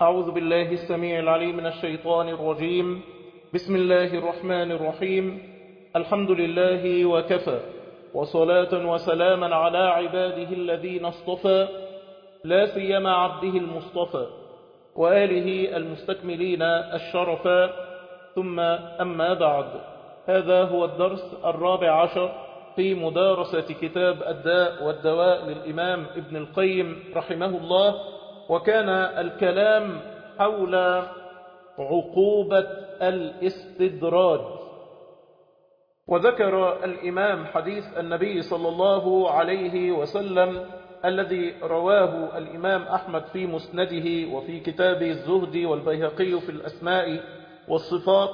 أعوذ بالله السميع العليم من الشيطان الرجيم بسم الله الرحمن الرحيم الحمد لله وكفى وصلاة وسلاما على عباده الذين اصطفى لا سيما عبده المصطفى وآله المستكملين الشرفا ثم أما بعد هذا هو الدرس الرابع عشر في مدارسة كتاب الداء والدواء للإمام ابن القيم رحمه الله وكان الكلام حول عقوبة الاستدراج وذكر الإمام حديث النبي صلى الله عليه وسلم الذي رواه الإمام أحمد في مسنده وفي كتاب الزهد والبيهقي في الأسماء والصفات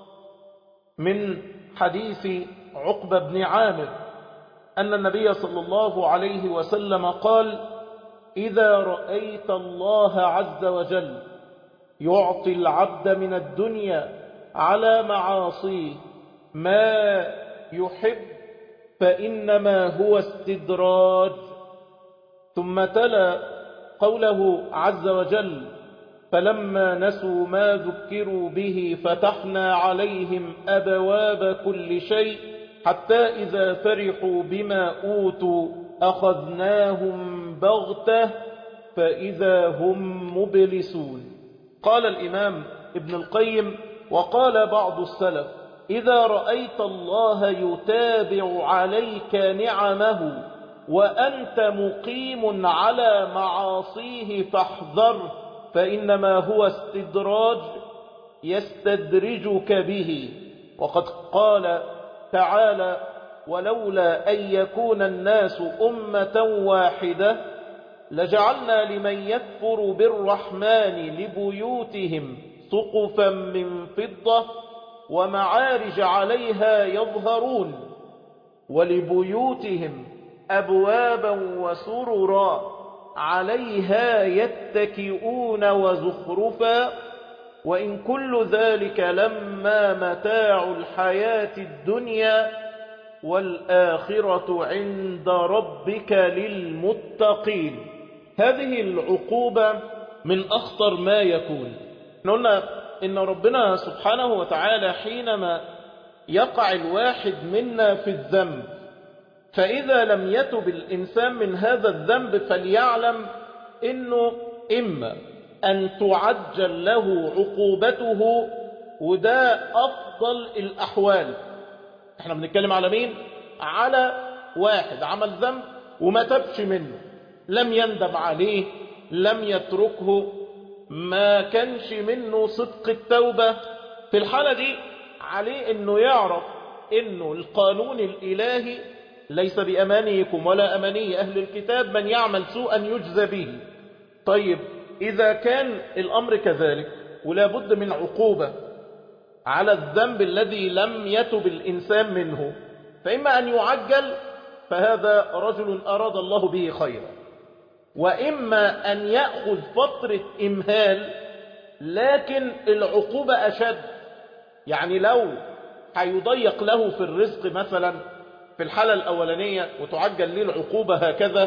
من حديث عقبة بن عامر أن النبي صلى الله عليه وسلم قال إذا رأيت الله عز وجل يعطي العبد من الدنيا على معاصيه ما يحب فإنما هو استدراج ثم تلا قوله عز وجل فلما نسوا ما ذكروا به فتحنا عليهم أبواب كل شيء حتى إذا فرحوا بما أوتوا أخذناهم بغتة فإذا هم مبلسون قال الإمام ابن القيم وقال بعض السلف إذا رأيت الله يتابع عليك نعمه وأنت مقيم على معاصيه فاحذر فإنما هو استدراج يستدرجك به وقد قال تعالى ولولا أن يكون الناس أمة واحدة لجعلنا لمن يكفر بالرحمن لبيوتهم سقفا من فضة ومعارج عليها يظهرون ولبيوتهم أبوابا وسررا عليها يتكئون وزخرفا وإن كل ذلك لما متاع الحياة الدنيا والآخرة عند ربك للمتقين هذه العقوبة من أخطر ما يكون قلنا إن ربنا سبحانه وتعالى حينما يقع الواحد منا في الذنب فإذا لم يتب الإنسان من هذا الذنب فليعلم إنه إما أن تعجل له عقوبته وده أفضل الأحوال احنا بنتكلم على مين على واحد عمل ذنب وما تبش منه لم يندم عليه لم يتركه ما كانش منه صدق التوبة في الحالة دي عليه انه يعرف انه القانون الالهي ليس بأمانيكم ولا أماني أهل الكتاب من يعمل سوءا يجزى به طيب إذا كان الأمر كذلك ولا بد من عقوبة على الذنب الذي لم يتب الإنسان منه فإما أن يعجل فهذا رجل أراد الله به خيرا وإما أن يأخذ فترة إمهال لكن العقوبة أشد يعني لو هيضيق له في الرزق مثلا في الحالة الأولانية وتعجل ليه العقوبة هكذا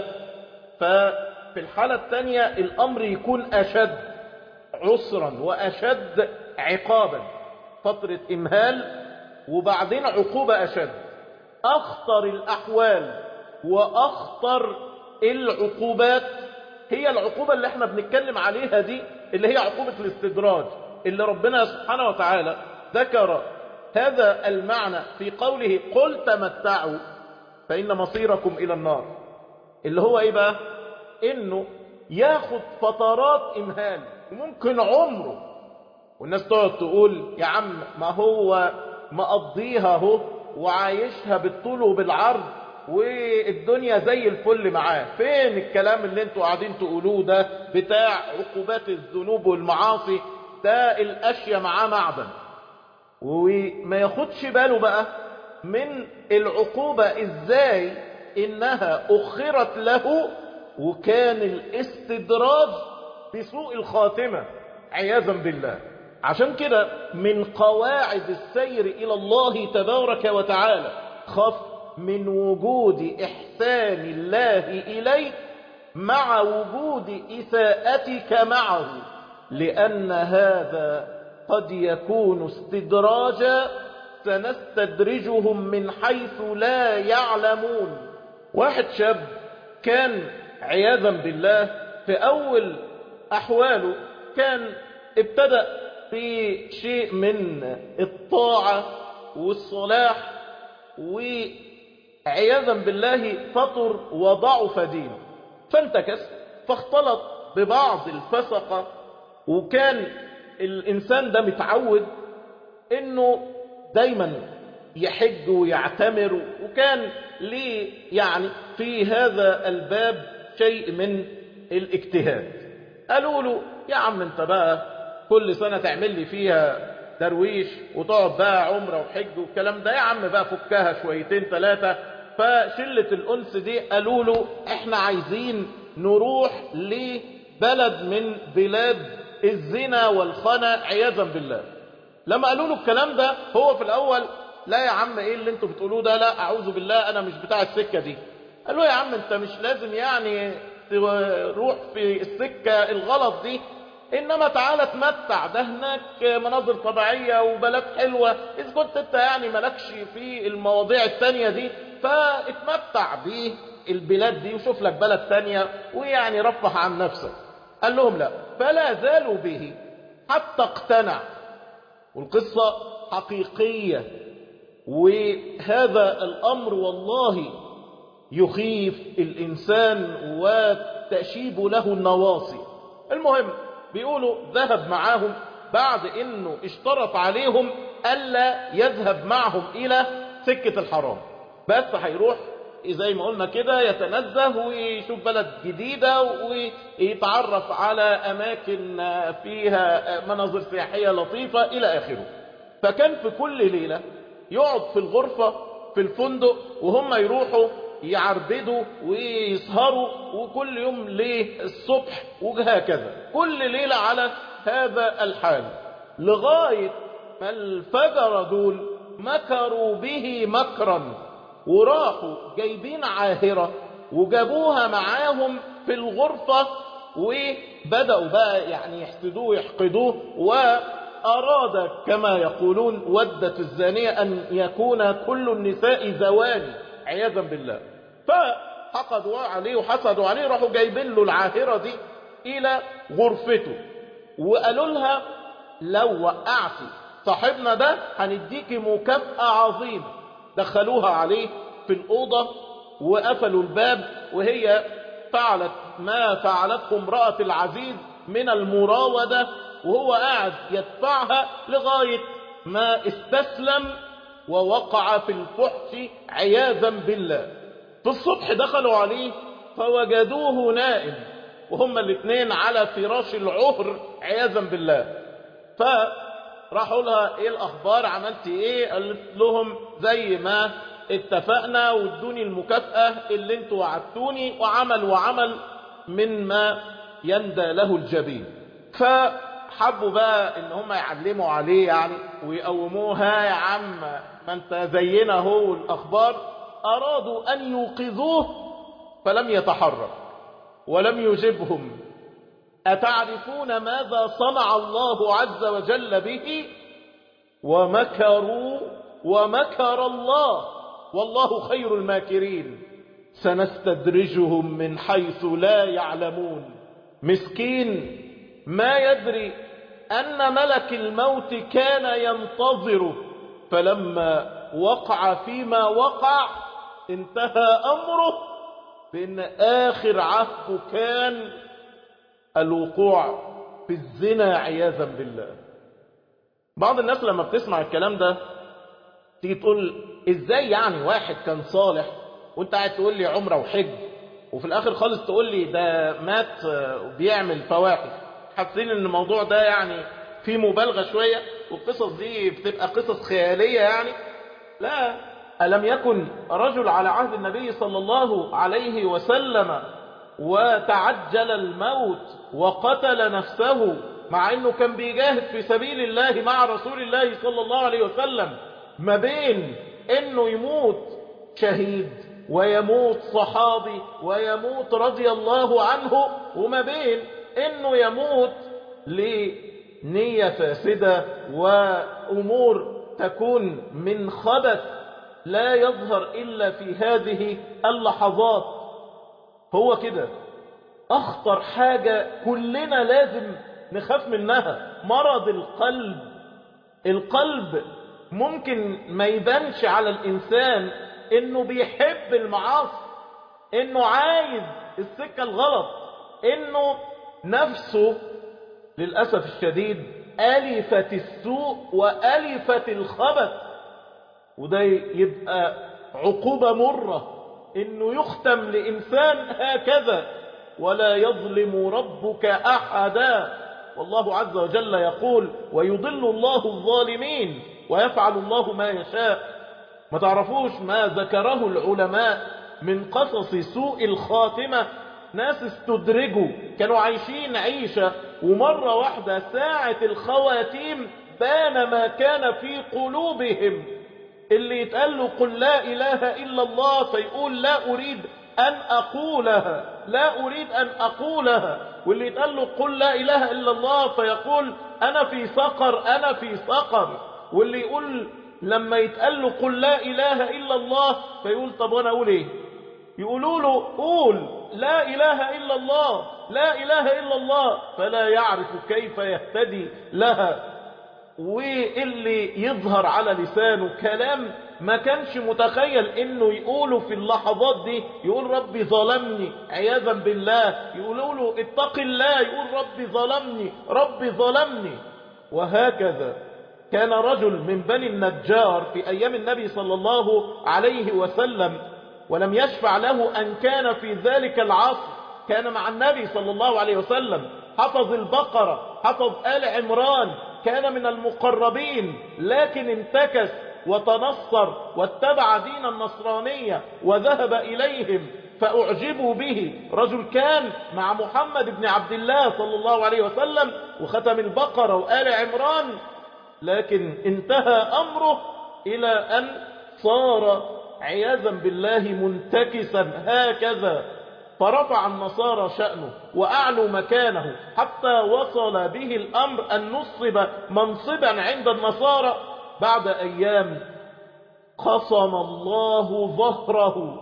ففي الحالة الثانية الأمر يكون أشد عسرا وأشد عقابا فترة إمهال وبعدين عقوبة أشد أخطر الأحوال وأخطر العقوبات هي العقوبة اللي احنا بنتكلم عليها دي اللي هي عقوبة الاستدراج اللي ربنا سبحانه وتعالى ذكر هذا المعنى في قوله قل تمتعوا فإن مصيركم إلى النار اللي هو إيه بقى إنه ياخد فترات إمهال وممكن عمره والناس تقعد تقول يا عم ما هو مقضيها اهو وعايشها بالطول وبالعرض والدنيا زي الفل معاه فين الكلام اللي انتوا قاعدين تقولوه ده بتاع عقوبات الذنوب والمعاصي ده الاشياء معاه معدن وما ياخدش باله بقى من العقوبة ازاي انها اخرت له وكان الاستدراج بسوء الخاتمة عياذا بالله عشان كده من قواعد السير الى الله تبارك وتعالى خف من وجود احسان الله اليك مع وجود اساءتك معه لأن هذا قد يكون استدراجا سنستدرجهم من حيث لا يعلمون واحد شاب كان عياذا بالله في أول أحواله كان ابتدأ في شيء من الطاعة والصلاح وعياذا بالله فطر وضعف دينه فانتكس فاختلط ببعض الفسقة وكان الإنسان ده متعود انه دايما يحج ويعتمر وكان ليه يعني في هذا الباب شيء من الاجتهاد قالوا له يا عم انت بقى كل سنة تعمل لي فيها درويش وتقعد بقى عمره وحج والكلام ده يا عم بقى فكها شويتين ثلاثة فشلة الأنس دي قالوا له احنا عايزين نروح لبلد من بلاد الزنا والخنا عياذا بالله لما قالوا له الكلام ده هو في الأول لا يا عم ايه اللي انتوا بتقولوه ده لا اعوذ بالله انا مش بتاع السكة دي قال له يا عم انت مش لازم يعني تروح في السكة الغلط دي انما تعالى تمتع ده هناك مناظر طبيعية وبلد حلوة اذا كنت انت يعني مالكش في المواضيع التانية دي فاتمتع بالبلاد دي وشوف لك بلد تانية ويعني رفه عن نفسك قال لهم لا فلا زالوا به حتى اقتنع والقصة حقيقية وهذا الأمر والله يخيف الإنسان وتشيب له النواصي المهم بيقولوا ذهب معاهم بعد انه اشترط عليهم الا يذهب معهم الى سكة الحرام بس هيروح زي ما قلنا كده يتنزه ويشوف بلد جديدة ويتعرف على اماكن فيها مناظر سياحية لطيفة الى اخره فكان في كل ليلة يقعد في الغرفة في الفندق وهم يروحوا يعربدوا ويسهروا وكل يوم للصبح وهكذا كل ليلة على هذا الحال لغاية ما الفجر دول مكروا به مكرا وراحوا جايبين عاهرة وجابوها معاهم في الغرفة وبدأوا بقى يعني يحسدوه ويحقدوه وأراد كما يقولون ودت الزانية أن يكون كل النساء زواني عياذا بالله فحقدوا عليه وحسدوا عليه راحوا جايبين له العاهرة دي إلى غرفته وقالوا لها لو وقعتي صاحبنا ده هنديكي مكافأة عظيمة دخلوها عليه في الأوضة وقفلوا الباب وهي فعلت ما فعلته امرأة العزيز من المراودة وهو قاعد يدفعها لغاية ما استسلم ووقع في الفحش عياذا بالله في الصبح دخلوا عليه فوجدوه نائم وهما الاثنين على فراش العهر عياذا بالله فراحوا لها ايه الاخبار عملتي ايه قالت لهم زي ما اتفقنا وادوني المكافأة اللي انتوا وعدتوني وعمل وعمل من ما يندى له الجبين فحبوا بقى ان هم يعلموا عليه يعني ويقوموها يا عم ما انت زينا هو الاخبار ارادوا ان يوقظوه فلم يتحرك ولم يجبهم أتعرفون ماذا صنع الله عز وجل به ومكروا ومكر الله والله خير الماكرين سنستدرجهم من حيث لا يعلمون مسكين ما يدري أن ملك الموت كان ينتظره فلما وقع فيما وقع انتهى أمره بأن آخر عهده كان الوقوع في الزنا عياذا بالله بعض الناس لما بتسمع الكلام ده تيجي تقول ازاي يعني واحد كان صالح وانت قاعد تقول لي عمره وحج وفي الاخر خالص تقول لي ده مات وبيعمل فواحش حاسين ان الموضوع ده يعني فيه مبالغه شويه والقصص دي بتبقى قصص خياليه يعني لا الم يكن رجل على عهد النبي صلى الله عليه وسلم وتعجل الموت وقتل نفسه مع انه كان بيجاهد في سبيل الله مع رسول الله صلى الله عليه وسلم ما بين انه يموت شهيد ويموت صحابي ويموت رضي الله عنه وما بين انه يموت لنية فاسدة وأمور تكون من خبث لا يظهر إلا في هذه اللحظات هو كده أخطر حاجة كلنا لازم نخاف منها مرض القلب القلب ممكن ما يبانش على الإنسان إنه بيحب المعاصي إنه عايز السكة الغلط إنه نفسه للأسف الشديد ألفت السوء وألفت الخبث وده يبقى عقوبة مرة إنه يختم لإنسان هكذا ولا يظلم ربك أحدا والله عز وجل يقول ويضل الله الظالمين ويفعل الله ما يشاء ما تعرفوش ما ذكره العلماء من قصص سوء الخاتمة ناس استدرجوا كانوا عايشين عيشة ومرة واحدة ساعة الخواتيم بان ما كان في قلوبهم اللي يتقال له قل لا إله إلا الله فيقول لا أريد أن أقولها لا أريد أن أقولها واللي يتقال له قل لا إله إلا الله فيقول أنا في سقر أنا في سقر واللي يقول لما يتقال له قل لا إله إلا الله فيقول طب وأنا أقول إيه يقولوا له قول لا إله إلا الله لا إله إلا الله فلا يعرف كيف يهتدي لها واللي يظهر على لسانه كلام ما كانش متخيل انه يقوله في اللحظات دي يقول ربي ظلمني عياذا بالله يقولوا له اتق الله يقول ربي ظلمني ربي ظلمني وهكذا كان رجل من بني النجار في ايام النبي صلى الله عليه وسلم ولم يشفع له ان كان في ذلك العصر كان مع النبي صلى الله عليه وسلم حفظ البقرة حفظ آل عمران كان من المقربين لكن انتكس وتنصر واتبع دين النصرانية وذهب إليهم فأعجبوا به رجل كان مع محمد بن عبد الله صلى الله عليه وسلم وختم البقرة وآل عمران لكن انتهى أمره إلى أن صار عياذا بالله منتكسا هكذا فرفع النصارى شأنه وأعلوا مكانه حتى وصل به الأمر أن نصب منصبا عند النصارى بعد أيام قصم الله ظهره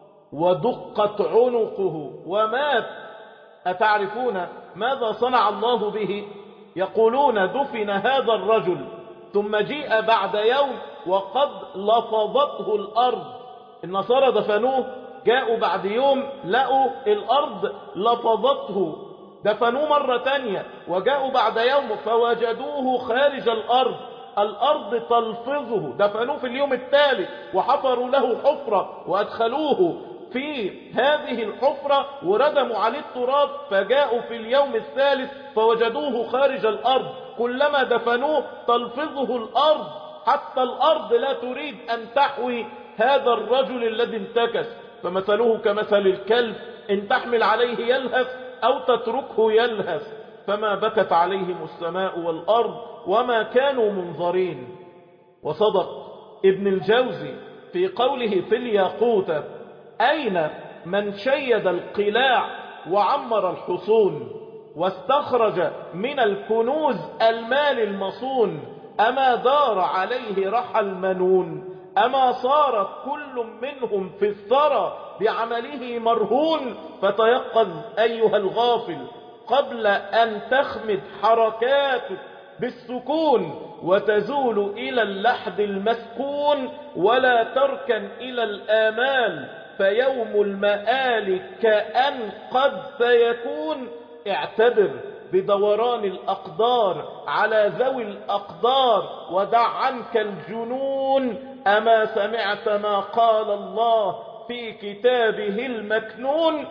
ودقت عنقه ومات أتعرفون ماذا صنع الله به يقولون دفن هذا الرجل ثم جيء بعد يوم وقد لفظته الأرض النصارى دفنوه جاءوا بعد يوم لقوا الأرض لفظته دفنوه مرة تانية وجاءوا بعد يوم فوجدوه خارج الأرض الأرض تلفظه دفنوه في اليوم الثالث وحفروا له حفرة وأدخلوه في هذه الحفرة وردموا عليه التراب فجاءوا في اليوم الثالث فوجدوه خارج الأرض كلما دفنوه تلفظه الأرض حتى الأرض لا تريد أن تحوي هذا الرجل الذي انتكس فمثله كمثل الكلب إن تحمل عليه يلهث أو تتركه يلهث فما بكت عليهم السماء والأرض وما كانوا منظرين وصدق ابن الجوزي في قوله في الياقوت أين من شيد القلاع وعمر الحصون واستخرج من الكنوز المال المصون أما دار عليه رحى المنون أما صار كل منهم في الثرى بعمله مرهون فتيقظ أيها الغافل قبل أن تخمد حركاتك بالسكون وتزول إلى اللحد المسكون ولا تركن إلى الآمال فيوم المآل كأن قد سيكون اعتبر بدوران الأقدار على ذوي الأقدار ودع عنك الجنون أما سمعت ما قال الله في كتابه المكنون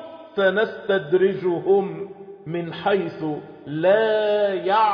سنستدرجهم من حيث لا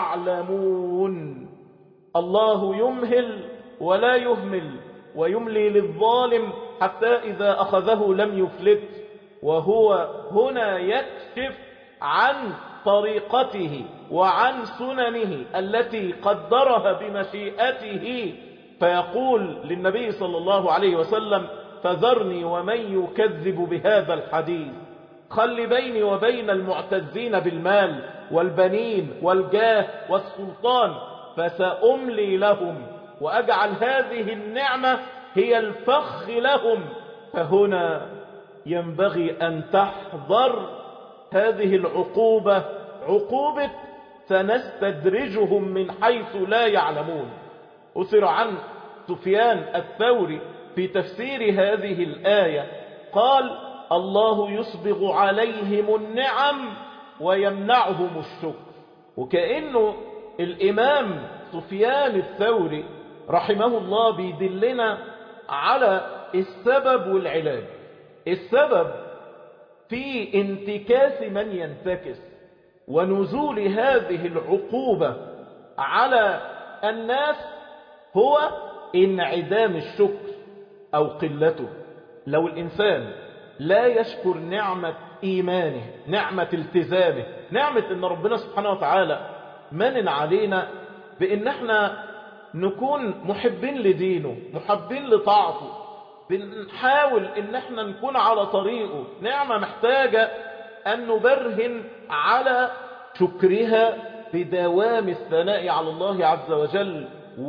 يعلمون الله يمهل ولا يهمل ويملي للظالم حتى إذا أخذه لم يفلت وهو هنا يكشف عن طريقته وعن سننه التي قدرها بمشيئته فيقول للنبي صلى الله عليه وسلم فذرني ومن يكذب بهذا الحديث خلي بيني وبين المعتزين بالمال والبنين والجاه والسلطان فسأملي لهم وأجعل هذه النعمة هي الفخ لهم فهنا ينبغي أن تحضر هذه العقوبة عقوبة سنستدرجهم من حيث لا يعلمون أسر عن سفيان الثوري في تفسير هذه الآية قال الله يسبغ عليهم النعم ويمنعهم الشكر وكأنه الإمام سفيان الثوري رحمه الله بيدلنا على السبب والعلاج السبب في انتكاس من ينتكس ونزول هذه العقوبة على الناس هو انعدام الشكر أو قلته لو الإنسان لا يشكر نعمة إيمانه نعمة التزامه نعمة أن ربنا سبحانه وتعالى من علينا بأن احنا نكون محبين لدينه محبين لطاعته بنحاول ان احنا نكون على طريقه نعمة محتاجة ان نبرهن على شكرها بدوام الثناء على الله عز وجل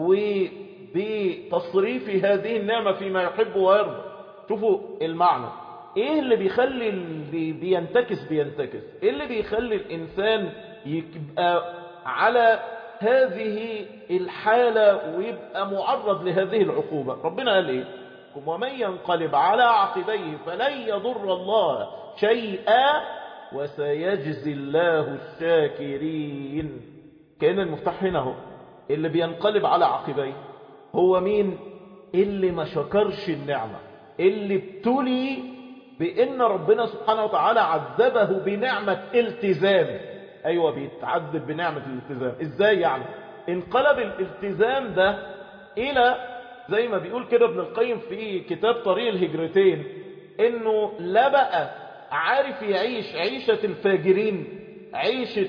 وبتصريف هذه النعمة فيما يحب ويرضى شوفوا المعنى ايه اللي بيخلي اللي بينتكس بينتكس ايه اللي بيخلي الانسان يبقى على هذه الحالة ويبقى معرض لهذه العقوبة ربنا قال ايه ومن ينقلب على عقبيه فلن يضر الله شيئا وسيجزي الله الشاكرين كان المفتاح هنا هو اللي بينقلب على عقبيه هو مين اللي ما شكرش النعمة اللي ابتلي بان ربنا سبحانه وتعالى عذبه بنعمة التزام ايوه بيتعذب بنعمة الالتزام ازاي يعني انقلب الالتزام ده الى زي ما بيقول كده ابن القيم في كتاب طريق الهجرتين انه لا بقى عارف يعيش عيشة الفاجرين عيشة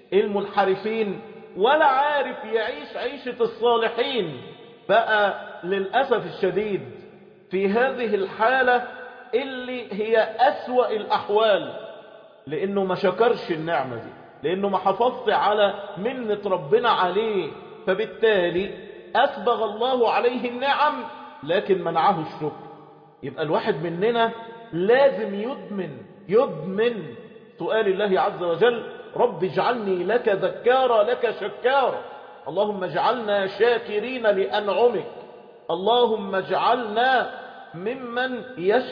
المنحرفين ولا عارف يعيش عيشة الصالحين بقى للأسف الشديد في هذه الحالة اللي هي أسوأ الأحوال لأنه ما شكرش النعمة دي لأنه ما حفظت على منة ربنا عليه فبالتالي أسبغ الله عليه النعم لكن منعه الشكر يبقى الواحد مننا لازم يدمن يدمن سؤال الله عز وجل رب اجعلني لك ذكارا لك شكارا اللهم اجعلنا شاكرين لأنعمك اللهم اجعلنا ممن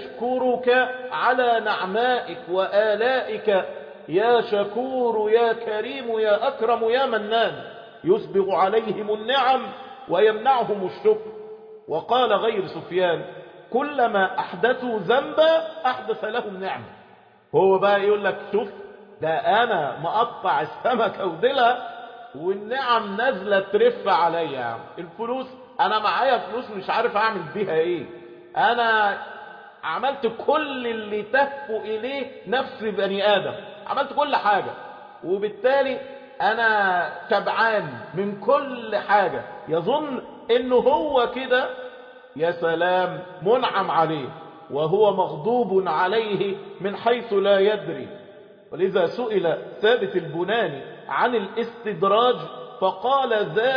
يشكرك على نعمائك وآلائك يا شكور يا كريم يا أكرم يا منان يسبغ عليهم النعم ويمنعهم الشكر وقال غير سفيان كلما أحدثوا ذنبا أحدث لهم نعمة هو بقى يقول لك شوف ده أنا مقطع السمكة وديلها والنعم نازلة ترف عليا الفلوس أنا معايا فلوس مش عارف أعمل بيها إيه أنا عملت كل اللي تهفو إليه نفس بني آدم عملت كل حاجة وبالتالي أنا شبعان من كل حاجة يظن إنه هو كده يا سلام منعم عليه وهو مغضوب عليه من حيث لا يدري ولذا سئل ثابت البناني عن الاستدراج فقال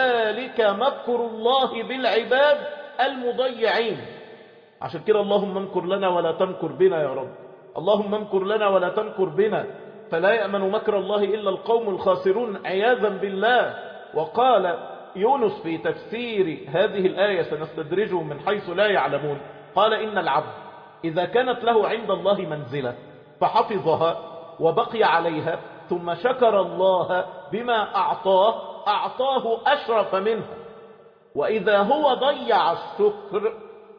ذلك مكر الله بالعباد المضيعين عشان كده اللهم امكر لنا ولا تمكر بنا يا رب اللهم امكر لنا ولا تمكر بنا فلا يأمن مكر الله إلا القوم الخاسرون عياذا بالله وقال يونس في تفسير هذه الآية سنستدرجهم من حيث لا يعلمون قال إن العبد إذا كانت له عند الله منزلة فحفظها وبقي عليها ثم شكر الله بما أعطاه أعطاه أشرف منها وإذا هو ضيع الشكر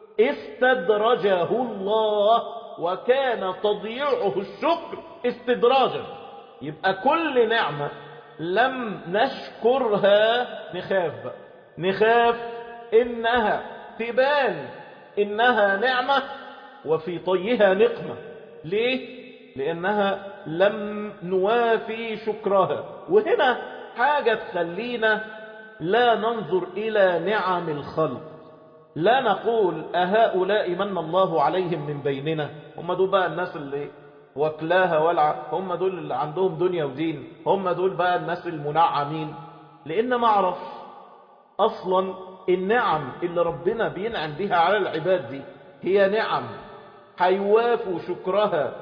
استدرجه الله وكان تضييعه الشكر استدراجا يبقى كل نعمة لم نشكرها نخاف بقى نخاف إنها تبان إنها نعمة وفي طيها نقمة ليه؟ لأنها لم نوافي شكرها وهنا حاجة تخلينا لا ننظر إلى نعم الخلق لا نقول أهؤلاء من الله عليهم من بيننا هم دول بقى الناس اللي واكلاها ولع هم دول اللي عندهم دنيا ودين هم دول بقى الناس المنعمين لان ما اعرف اصلا النعم اللي ربنا بينعم بها على العباد دي هي نعم هيوافوا شكرها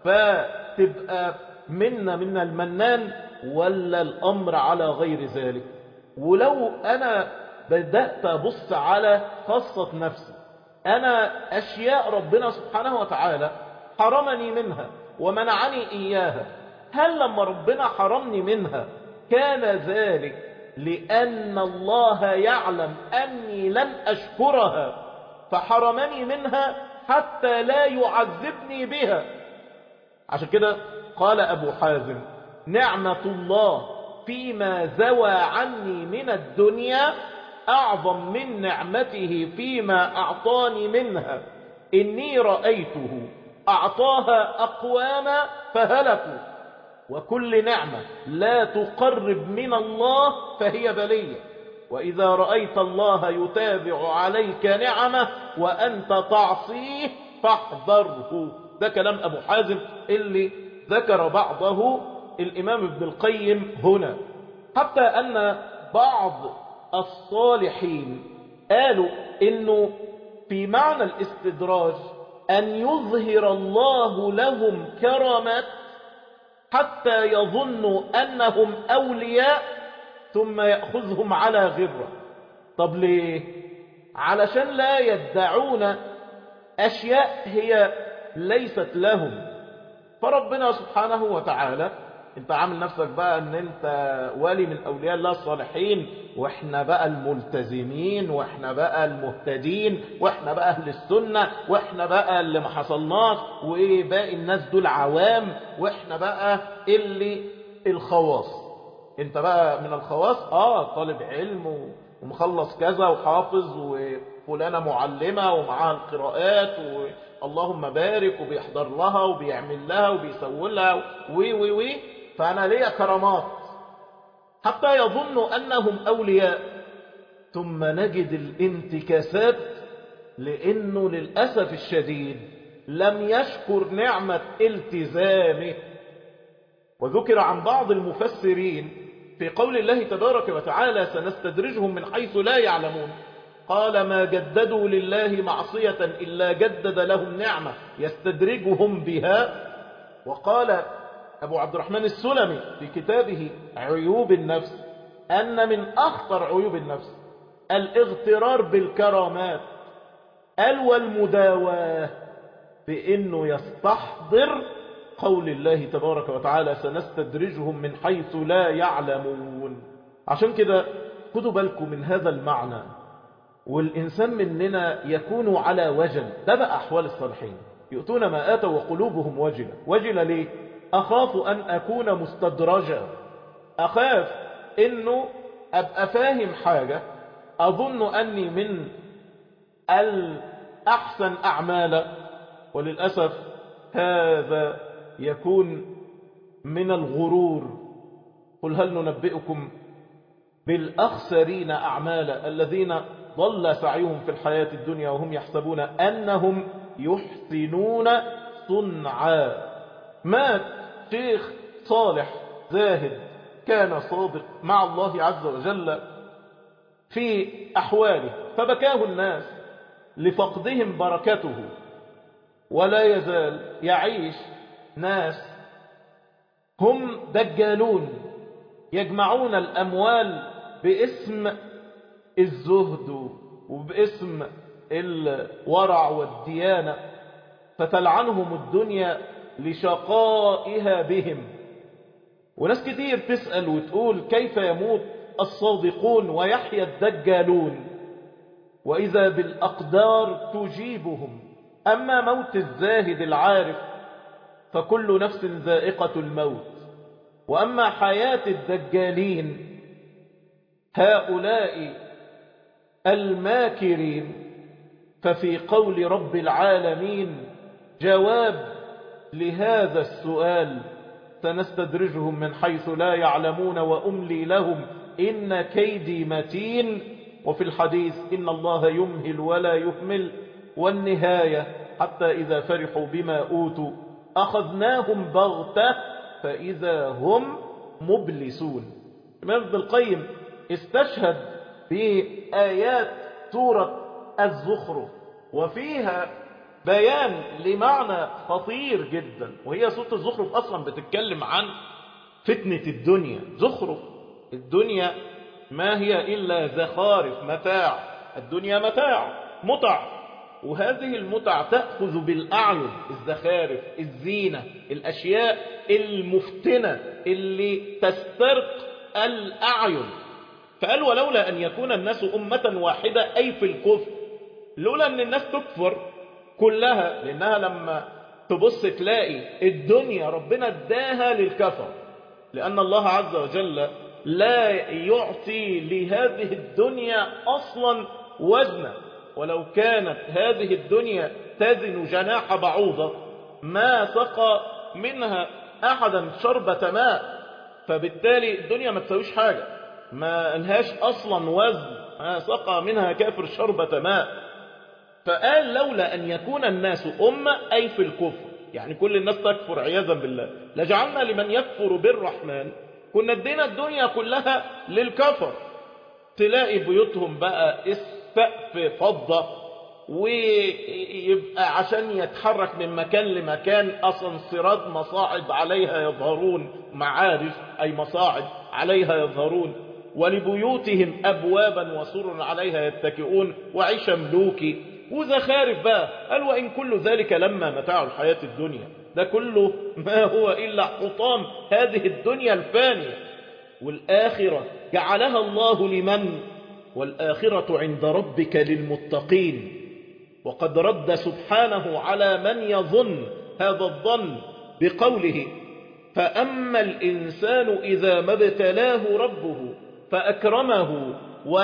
فتبقى منا من المنان ولا الامر على غير ذلك ولو انا بدأت ابص على خاصة نفسي انا اشياء ربنا سبحانه وتعالى حرمني منها ومنعني اياها هل لما ربنا حرمني منها كان ذلك لأن الله يعلم أني لن أشكرها فحرمني منها حتى لا يعذبني بها عشان كده قال أبو حازم نعمة الله فيما زوى عني من الدنيا أعظم من نعمته فيما أعطاني منها إني رأيته أعطاها أقواما فهلكوا وكل نعمة لا تقرب من الله فهي بلية وإذا رأيت الله يتابع عليك نعمة وأنت تعصيه فاحذره ده كلام أبو حازم اللي ذكر بعضه الإمام ابن القيم هنا حتى أن بعض الصالحين قالوا إنه في معنى الاستدراج أن يظهر الله لهم كرامات حتى يظنوا أنهم أولياء ثم يأخذهم على غرة طب ليه علشان لا يدعون أشياء هي ليست لهم فربنا سبحانه وتعالى انت عامل نفسك بقى ان انت ولي من اولياء الله الصالحين واحنا بقى الملتزمين واحنا بقى المهتدين واحنا بقى اهل السنة واحنا بقى اللي ما حصلناش وايه باقي الناس دول عوام واحنا بقى اللي الخواص انت بقى من الخواص اه طالب علم ومخلص كذا وحافظ وفلانة معلمة ومعاها القراءات واللهم بارك وبيحضر لها وبيعمل لها وبيسوي لها وي وي وي فأنا ليا كرامات حتى يظنوا أنهم أولياء ثم نجد الانتكاسات لأنه للأسف الشديد لم يشكر نعمة التزامه وذكر عن بعض المفسرين في قول الله تبارك وتعالى سنستدرجهم من حيث لا يعلمون قال ما جددوا لله معصية إلا جدد لهم نعمة يستدرجهم بها وقال أبو عبد الرحمن السلمي في كتابه عيوب النفس أن من أخطر عيوب النفس الاغترار بالكرامات قال والمداواة بأنه يستحضر قول الله تبارك وتعالى سنستدرجهم من حيث لا يعلمون عشان كده خدوا بالكم من هذا المعنى والإنسان مننا يكون على وجل ده بقى أحوال الصالحين يؤتون ما آتوا وقلوبهم وجلة وجلة ليه أخاف أن أكون مستدرجا أخاف أنه أبقى فاهم حاجة أظن أني من الأحسن أعمالا وللأسف هذا يكون من الغرور قل هل ننبئكم بالأخسرين أعمالا الذين ضل سعيهم في الحياة الدنيا وهم يحسبون أنهم يحسنون صنعا مات شيخ صالح زاهد كان صادق مع الله عز وجل في أحواله فبكاه الناس لفقدهم بركته ولا يزال يعيش ناس هم دجالون يجمعون الأموال باسم الزهد وباسم الورع والديانة فتلعنهم الدنيا لشقائها بهم وناس كتير تسأل وتقول كيف يموت الصادقون ويحيى الدجالون وإذا بالأقدار تجيبهم أما موت الزاهد العارف فكل نفس ذائقة الموت وأما حياة الدجالين هؤلاء الماكرين ففي قول رب العالمين جواب لهذا السؤال سنستدرجهم من حيث لا يعلمون وأملي لهم إن كيدي متين وفي الحديث إن الله يمهل ولا يهمل والنهاية حتى إذا فرحوا بما أوتوا أخذناهم بغتة فإذا هم مبلسون الإمام ابن القيم استشهد بآيات سورة الزخرف وفيها بيان لمعنى خطير جدا وهي سورة الزخرف أصلا بتتكلم عن فتنة الدنيا زخرف الدنيا ما هي إلا زخارف متاع الدنيا متاع متع وهذه المتع تأخذ بالأعين الزخارف الزينة الأشياء المفتنة اللي تسترق الأعين فقال ولولا أن يكون الناس أمة واحدة أي في الكفر لولا أن الناس تكفر كلها لأنها لما تبص تلاقي الدنيا ربنا اداها للكفر لأن الله عز وجل لا يعطي لهذه الدنيا أصلا وزنا ولو كانت هذه الدنيا تزن جناح بعوضة ما سقى منها أحدا شربة ماء فبالتالي الدنيا ما تسويش حاجة ما لهاش أصلا وزن ما سقى منها كافر شربة ماء فقال لولا أن يكون الناس أمة أي في الكفر يعني كل الناس تكفر عياذا بالله لجعلنا لمن يكفر بالرحمن كنا ادينا الدنيا كلها للكفر تلاقي بيوتهم بقى السقف فضة ويبقى عشان يتحرك من مكان لمكان أصلا صراط مصاعد عليها يظهرون معارف أي مصاعد عليها يظهرون ولبيوتهم أبوابا وسرر عليها يتكئون وعيش ملوكي وزخارف بقى قال وإن كل ذلك لما متاع الحياة الدنيا ده كله ما هو إلا حطام هذه الدنيا الفانية والآخرة جعلها الله لمن والآخرة عند ربك للمتقين وقد رد سبحانه على من يظن هذا الظن بقوله فأما الإنسان إذا ما ابتلاه ربه فأكرمه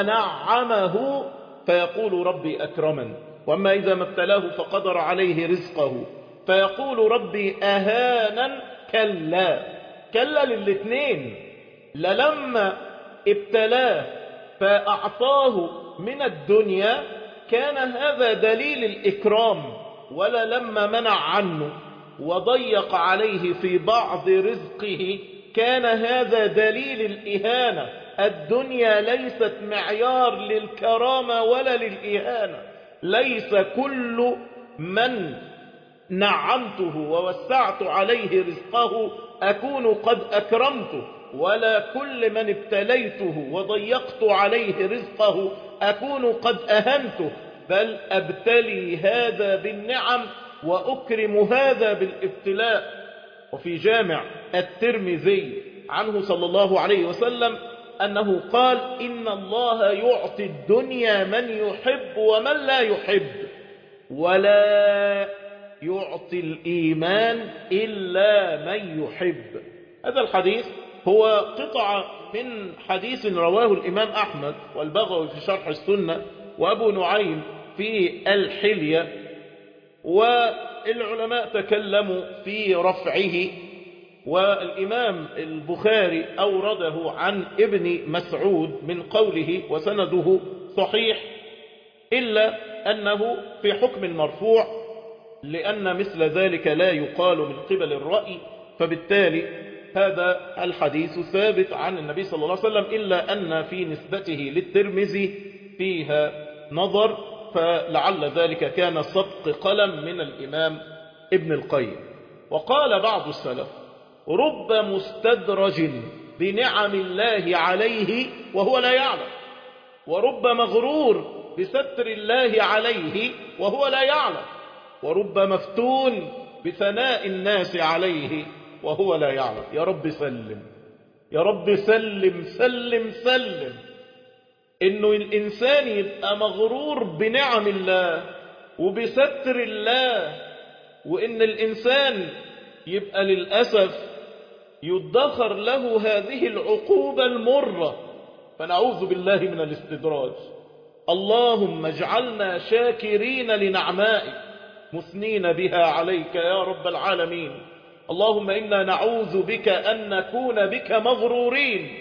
ونعمه فيقول ربي أكرمن وأما إذا ما ابتلاه فقدر عليه رزقه فيقول ربي أهانا كلا كلا للاثنين للما ابتلاه فأعطاه من الدنيا كان هذا دليل الإكرام ولا لما منع عنه وضيق عليه في بعض رزقه كان هذا دليل الإهانة الدنيا ليست معيار للكرامة ولا للإهانة ليس كل من نعمته ووسعت عليه رزقه أكون قد أكرمته ولا كل من ابتليته وضيقت عليه رزقه أكون قد أهنته بل أبتلي هذا بالنعم وأكرم هذا بالابتلاء وفي جامع الترمذي عنه صلى الله عليه وسلم أنه قال إن الله يعطي الدنيا من يحب ومن لا يحب ولا يعطي الإيمان إلا من يحب هذا الحديث هو قطعة من حديث رواه الإمام أحمد والبغوي في شرح السنة وأبو نعيم في الحلية والعلماء تكلموا في رفعه والإمام البخاري أورده عن ابن مسعود من قوله وسنده صحيح إلا أنه في حكم مرفوع لأن مثل ذلك لا يقال من قبل الرأي فبالتالي هذا الحديث ثابت عن النبي صلى الله عليه وسلم إلا أن في نسبته للترمذي فيها نظر فلعل ذلك كان سبق قلم من الإمام ابن القيم وقال بعض السلف رب مستدرج بنعم الله عليه وهو لا يعلم ورب مغرور بستر الله عليه وهو لا يعلم ورب مفتون بثناء الناس عليه وهو لا يعلم يا رب سلم يا رب سلم سلم سلم انه الانسان يبقى مغرور بنعم الله وبستر الله وان الانسان يبقى للأسف يدخر له هذه العقوبة المرة فنعوذ بالله من الاستدراج اللهم اجعلنا شاكرين لنعمائك مثنين بها عليك يا رب العالمين اللهم إنا نعوذ بك أن نكون بك مغرورين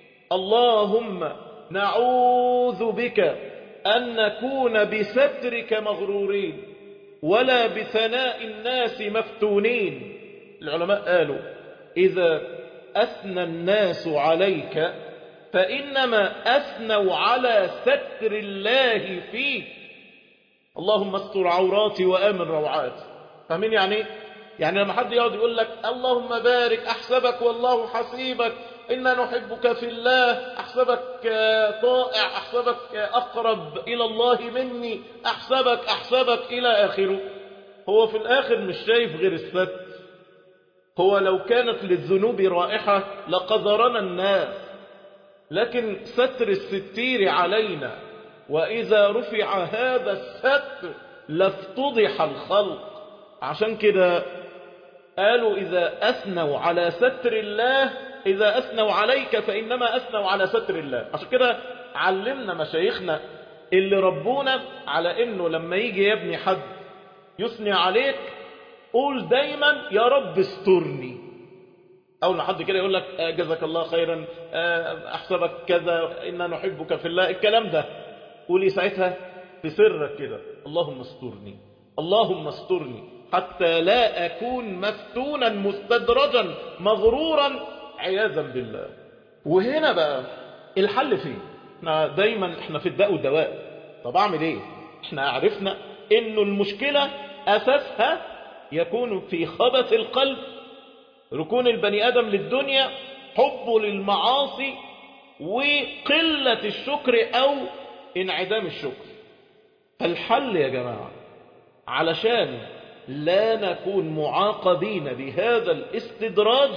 اللهم نعوذ بك أن نكون بسترك مغرورين ولا بثناء الناس مفتونين العلماء قالوا إذا أثنى الناس عليك فإنما أثنوا على ستر الله فيك اللهم استر عوراتي وآمن روعاتي فاهمين يعني ايه؟ يعني لما حد يقعد يقول لك اللهم بارك أحسبك والله حسيبك إنا نحبك في الله أحسبك طائع أحسبك أقرب إلى الله مني أحسبك أحسبك إلى آخره هو في الآخر مش شايف غير الستر هو لو كانت للذنوب رائحة لقذرنا الناس لكن ستر الستير علينا وإذا رفع هذا الستر لافتضح الخلق عشان كده قالوا إذا أثنوا على ستر الله إذا أثنوا عليك فإنما أثنوا على ستر الله عشان كده علمنا مشايخنا اللي ربونا على إنه لما يجي يبني حد يثني عليك قول دايما يا رب استرني أول ما حد كده يقول لك جزاك الله خيرا أحسبك كذا إنا نحبك في الله الكلام ده قولي ساعتها في سرك كده اللهم استرني اللهم استرني حتى لا أكون مفتونا مستدرجا مغرورا عياذا بالله وهنا بقى الحل فين احنا دايما احنا في الداء والدواء طب اعمل ايه احنا عرفنا انه المشكلة اساسها يكون في خبث القلب ركون البني ادم للدنيا حبه للمعاصي وقلة الشكر او انعدام الشكر فالحل يا جماعة علشان لا نكون معاقبين بهذا الاستدراج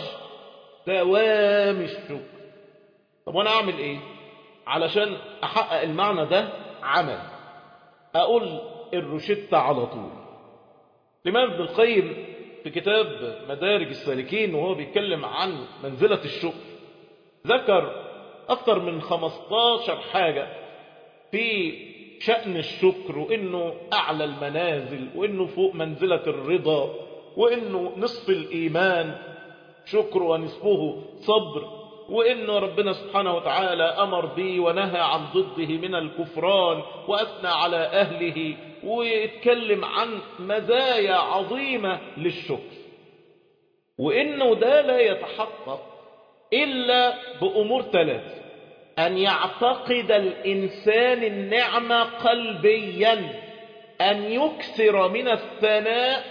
دوام الشكر طب وانا اعمل ايه علشان احقق المعنى ده عمل اقول الروشتة على طول الامام ابن القيم في كتاب مدارج السالكين وهو بيتكلم عن منزلة الشكر ذكر اكتر من 15 حاجة في شأن الشكر وانه اعلى المنازل وانه فوق منزلة الرضا وانه نصف الايمان شكر ونصفه صبر وإن ربنا سبحانه وتعالى أمر به ونهى عن ضده من الكفران وأثنى على أهله ويتكلم عن مزايا عظيمة للشكر وإنه ده لا يتحقق إلا بأمور ثلاث أن يعتقد الإنسان النعمة قلبيا أن يكثر من الثناء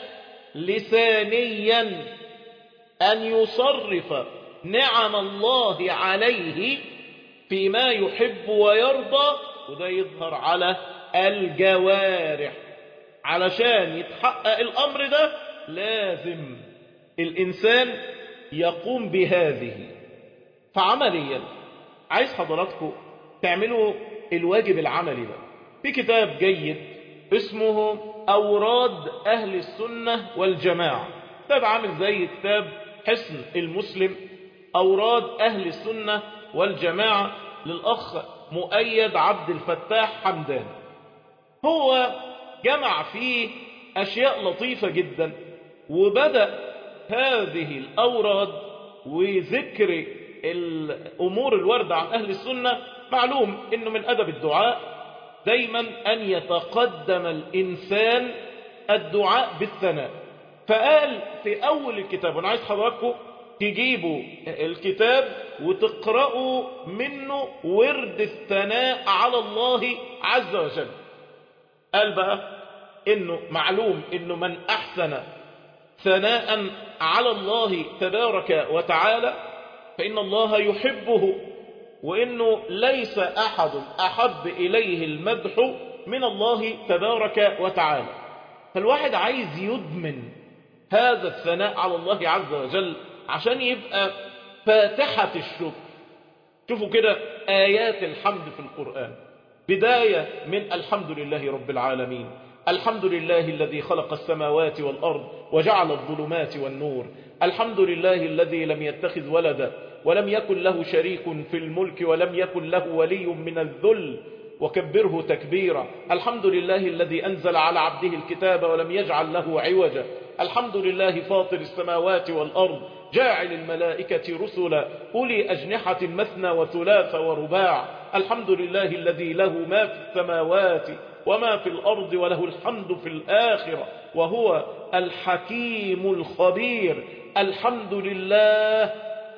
لسانيا أن يصرف نعم الله عليه فيما يحب ويرضى وده يظهر على الجوارح علشان يتحقق الأمر ده لازم الإنسان يقوم بهذه فعمليا عايز حضراتكم تعملوا الواجب العملي ده في كتاب جيد اسمه أوراد أهل السنة والجماعة كتاب عامل زي كتاب حسن المسلم أوراد أهل السنة والجماعة للأخ مؤيد عبد الفتاح حمدان هو جمع فيه أشياء لطيفة جدا وبدأ هذه الأوراد وذكر الأمور الواردة عن أهل السنة معلوم أنه من أدب الدعاء دايما أن يتقدم الإنسان الدعاء بالثناء فقال في أول الكتاب وأنا عايز حضراتكم تجيبوا الكتاب وتقرأوا منه ورد الثناء على الله عز وجل قال بقى انه معلوم انه من احسن ثناء على الله تبارك وتعالى فان الله يحبه وانه ليس احد احب اليه المدح من الله تبارك وتعالى فالواحد عايز يدمن هذا الثناء على الله عز وجل عشان يبقى فاتحة الشكر شوفوا كده آيات الحمد في القرآن بداية من الحمد لله رب العالمين الحمد لله الذي خلق السماوات والأرض وجعل الظلمات والنور الحمد لله الذي لم يتخذ ولدا ولم يكن له شريك في الملك ولم يكن له ولي من الذل وكبره تكبيرا الحمد لله الذي أنزل على عبده الكتاب ولم يجعل له عوجا الحمد لله فاطر السماوات والأرض جاعل الملائكة رسلا أولي أجنحة مثنى وثلاث ورباع الحمد لله الذي له ما في السماوات وما في الأرض وله الحمد في الآخرة وهو الحكيم الخبير الحمد لله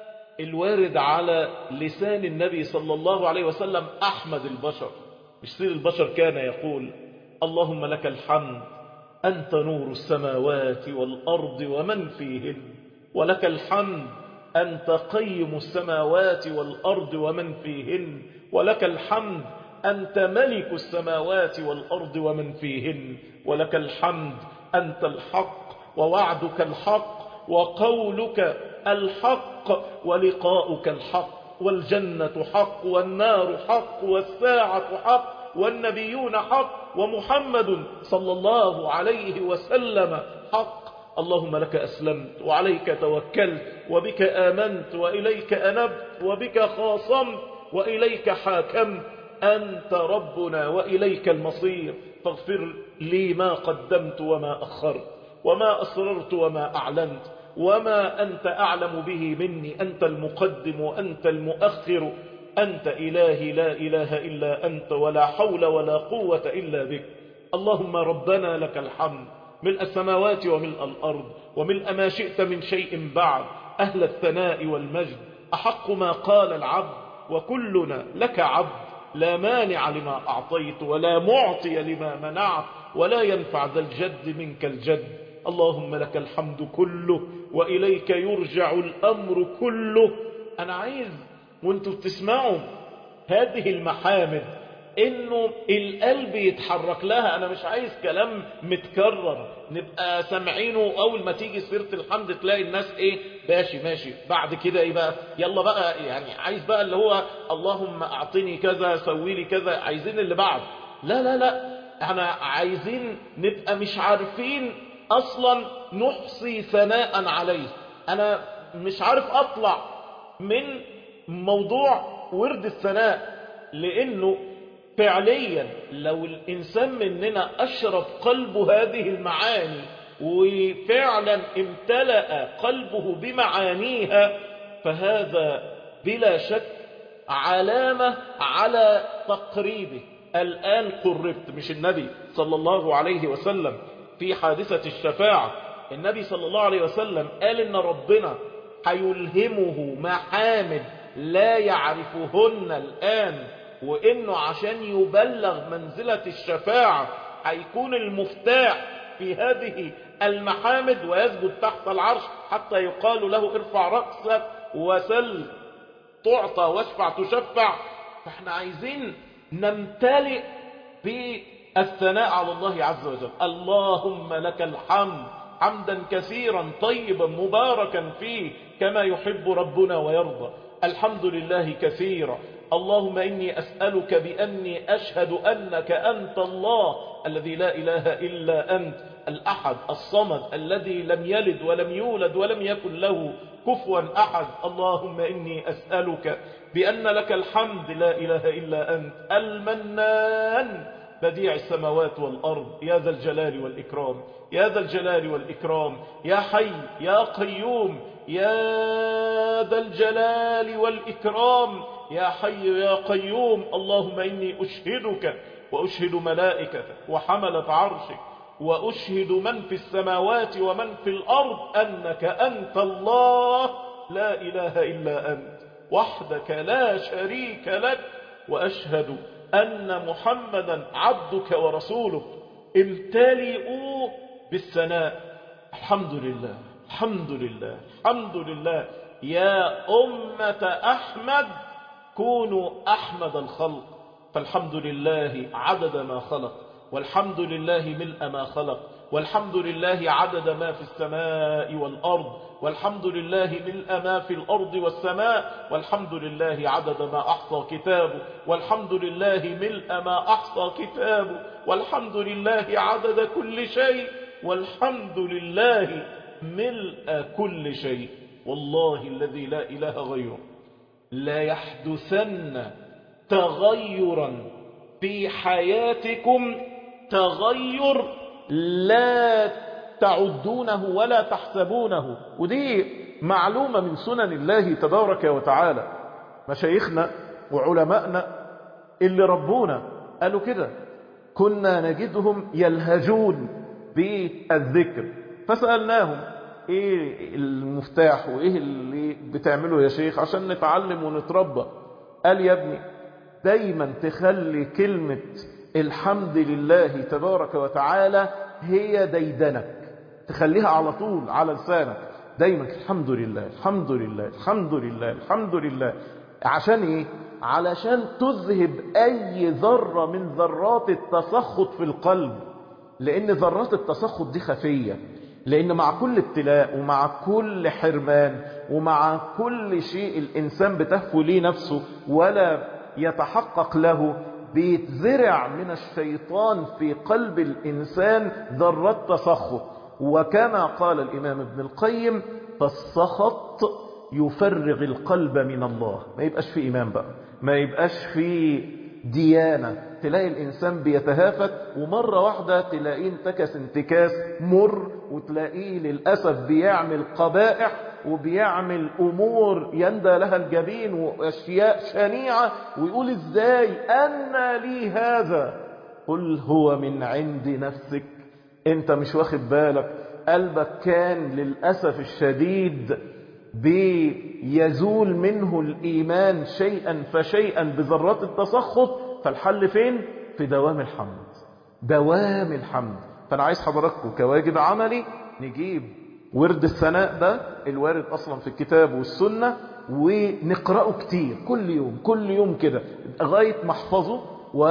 الوارد على لسان النبي صلى الله عليه وسلم أحمد البشر مش سيد البشر كان يقول اللهم لك الحمد أنت نور السماوات والأرض ومن فيهن ولك الحمد أنت قيم السماوات والأرض ومن فيهن ولك الحمد أنت ملك السماوات والأرض ومن فيهن ولك الحمد أنت الحق ووعدك الحق وقولك الحق ولقاؤك الحق والجنة حق والنار حق والساعة حق والنبيون حق ومحمد صلى الله عليه وسلم حق اللهم لك أسلمت وعليك توكلت وبك آمنت وإليك أنبت وبك خاصمت وإليك حاكمت أنت ربنا وإليك المصير فاغفر لي ما قدمت وما أخرت وما أسررت وما أعلنت وما أنت أعلم به مني أنت المقدم وأنت المؤخر أنت إلهي لا إله إلا أنت ولا حول ولا قوة إلا بك اللهم ربنا لك الحمد ملء السماوات وملء الأرض وملء ما شئت من شيء بعد أهل الثناء والمجد أحق ما قال العبد وكلنا لك عبد لا مانع لما أعطيت ولا معطي لما منعت ولا ينفع ذا الجد منك الجد اللهم لك الحمد كله وإليك يرجع الأمر كله أنا عايز وانتوا بتسمعوا هذه المحامد انه القلب يتحرك لها انا مش عايز كلام متكرر نبقى سامعينه اول ما تيجي سيره الحمد تلاقي الناس ايه ماشي ماشي بعد كده ايه بقى يلا بقى يعني عايز بقى اللي هو اللهم اعطني كذا سوي لي كذا عايزين اللي بعد لا لا لا احنا عايزين نبقى مش عارفين اصلا نحصي ثناء عليه انا مش عارف اطلع من موضوع ورد الثناء لانه فعليا لو الإنسان مننا أشرب قلبه هذه المعاني وفعلا امتلأ قلبه بمعانيها فهذا بلا شك علامة على تقريبه الآن قربت مش النبي صلى الله عليه وسلم في حادثة الشفاعة النبي صلى الله عليه وسلم قال إن ربنا هيلهمه محامد لا يعرفهن الآن وإنه عشان يبلغ منزلة الشفاعة هيكون المفتاح في هذه المحامد ويسجد تحت العرش حتى يقال له ارفع رأسك وسل تعطى واشفع تشفع فاحنا عايزين نمتلئ بالثناء على الله عز وجل اللهم لك الحمد حمدا كثيرا طيبا مباركا فيه كما يحب ربنا ويرضى الحمد لله كثيرا اللهم إني أسألك بأني أشهد أنك أنت الله الذي لا إله إلا أنت الأحد الصمد الذي لم يلد ولم يولد ولم يكن له كفوا أحد اللهم إني أسألك بأن لك الحمد لا إله إلا أنت المنان بديع السماوات والأرض يا ذا الجلال والإكرام يا ذا الجلال والإكرام يا حي يا قيوم يا ذا الجلال والإكرام يا حي يا قيوم اللهم إني أشهدك وأشهد ملائكتك وحملة عرشك وأشهد من في السماوات ومن في الأرض أنك أنت الله لا إله إلا أنت وحدك لا شريك لك وأشهد أن محمدا عبدك ورسولك امتلئوا بالثناء الحمد لله الحمد لله الحمد لله يا أمة أحمد كونوا أحمد الخلق فالحمد لله عدد ما خلق والحمد لله ملء ما خلق والحمد لله عدد ما في السماء والأرض والحمد لله ملء ما في الأرض والسماء والحمد لله عدد ما أحصى كتابه والحمد لله ملء ما أحصى كتابه والحمد لله عدد كل شيء والحمد لله ملء كل شيء والله الذي لا إله غيره لا يحدثن تغيرا في حياتكم تغير لا تعدونه ولا تحسبونه ودي معلومة من سنن الله تبارك وتعالى مشايخنا وعلمائنا اللي ربونا قالوا كده كنا نجدهم يلهجون بالذكر فسألناهم ايه المفتاح وايه اللي بتعمله يا شيخ عشان نتعلم ونتربى قال يا ابني دايما تخلي كلمة الحمد لله تبارك وتعالى هي ديدنك تخليها على طول على لسانك دايما الحمد لله الحمد لله الحمد لله الحمد لله عشان ايه علشان تذهب اي ذرة من ذرات التسخط في القلب لان ذرات التسخط دي خفية لان مع كل ابتلاء ومع كل حرمان ومع كل شيء الانسان بتهفو ليه نفسه ولا يتحقق له بيتزرع من الشيطان في قلب الانسان ذرات تسخط وكما قال الامام ابن القيم فالسخط يفرغ القلب من الله ما يبقاش في ايمان بقى ما يبقاش في ديانة تلاقي الإنسان بيتهافت ومرة واحدة تلاقيه انتكس انتكاس مر وتلاقيه للأسف بيعمل قبائح وبيعمل أمور يندى لها الجبين وأشياء شنيعة ويقول إزاي أن لي هذا قل هو من عند نفسك انت مش واخد بالك قلبك كان للأسف الشديد بيزول منه الإيمان شيئا فشيئا بذرات التسخط فالحل فين؟ في دوام الحمد دوام الحمد فأنا عايز حضراتكم كواجب عملي نجيب ورد الثناء ده الوارد أصلا في الكتاب والسنة ونقرأه كتير كل يوم كل يوم كده لغاية ما احفظه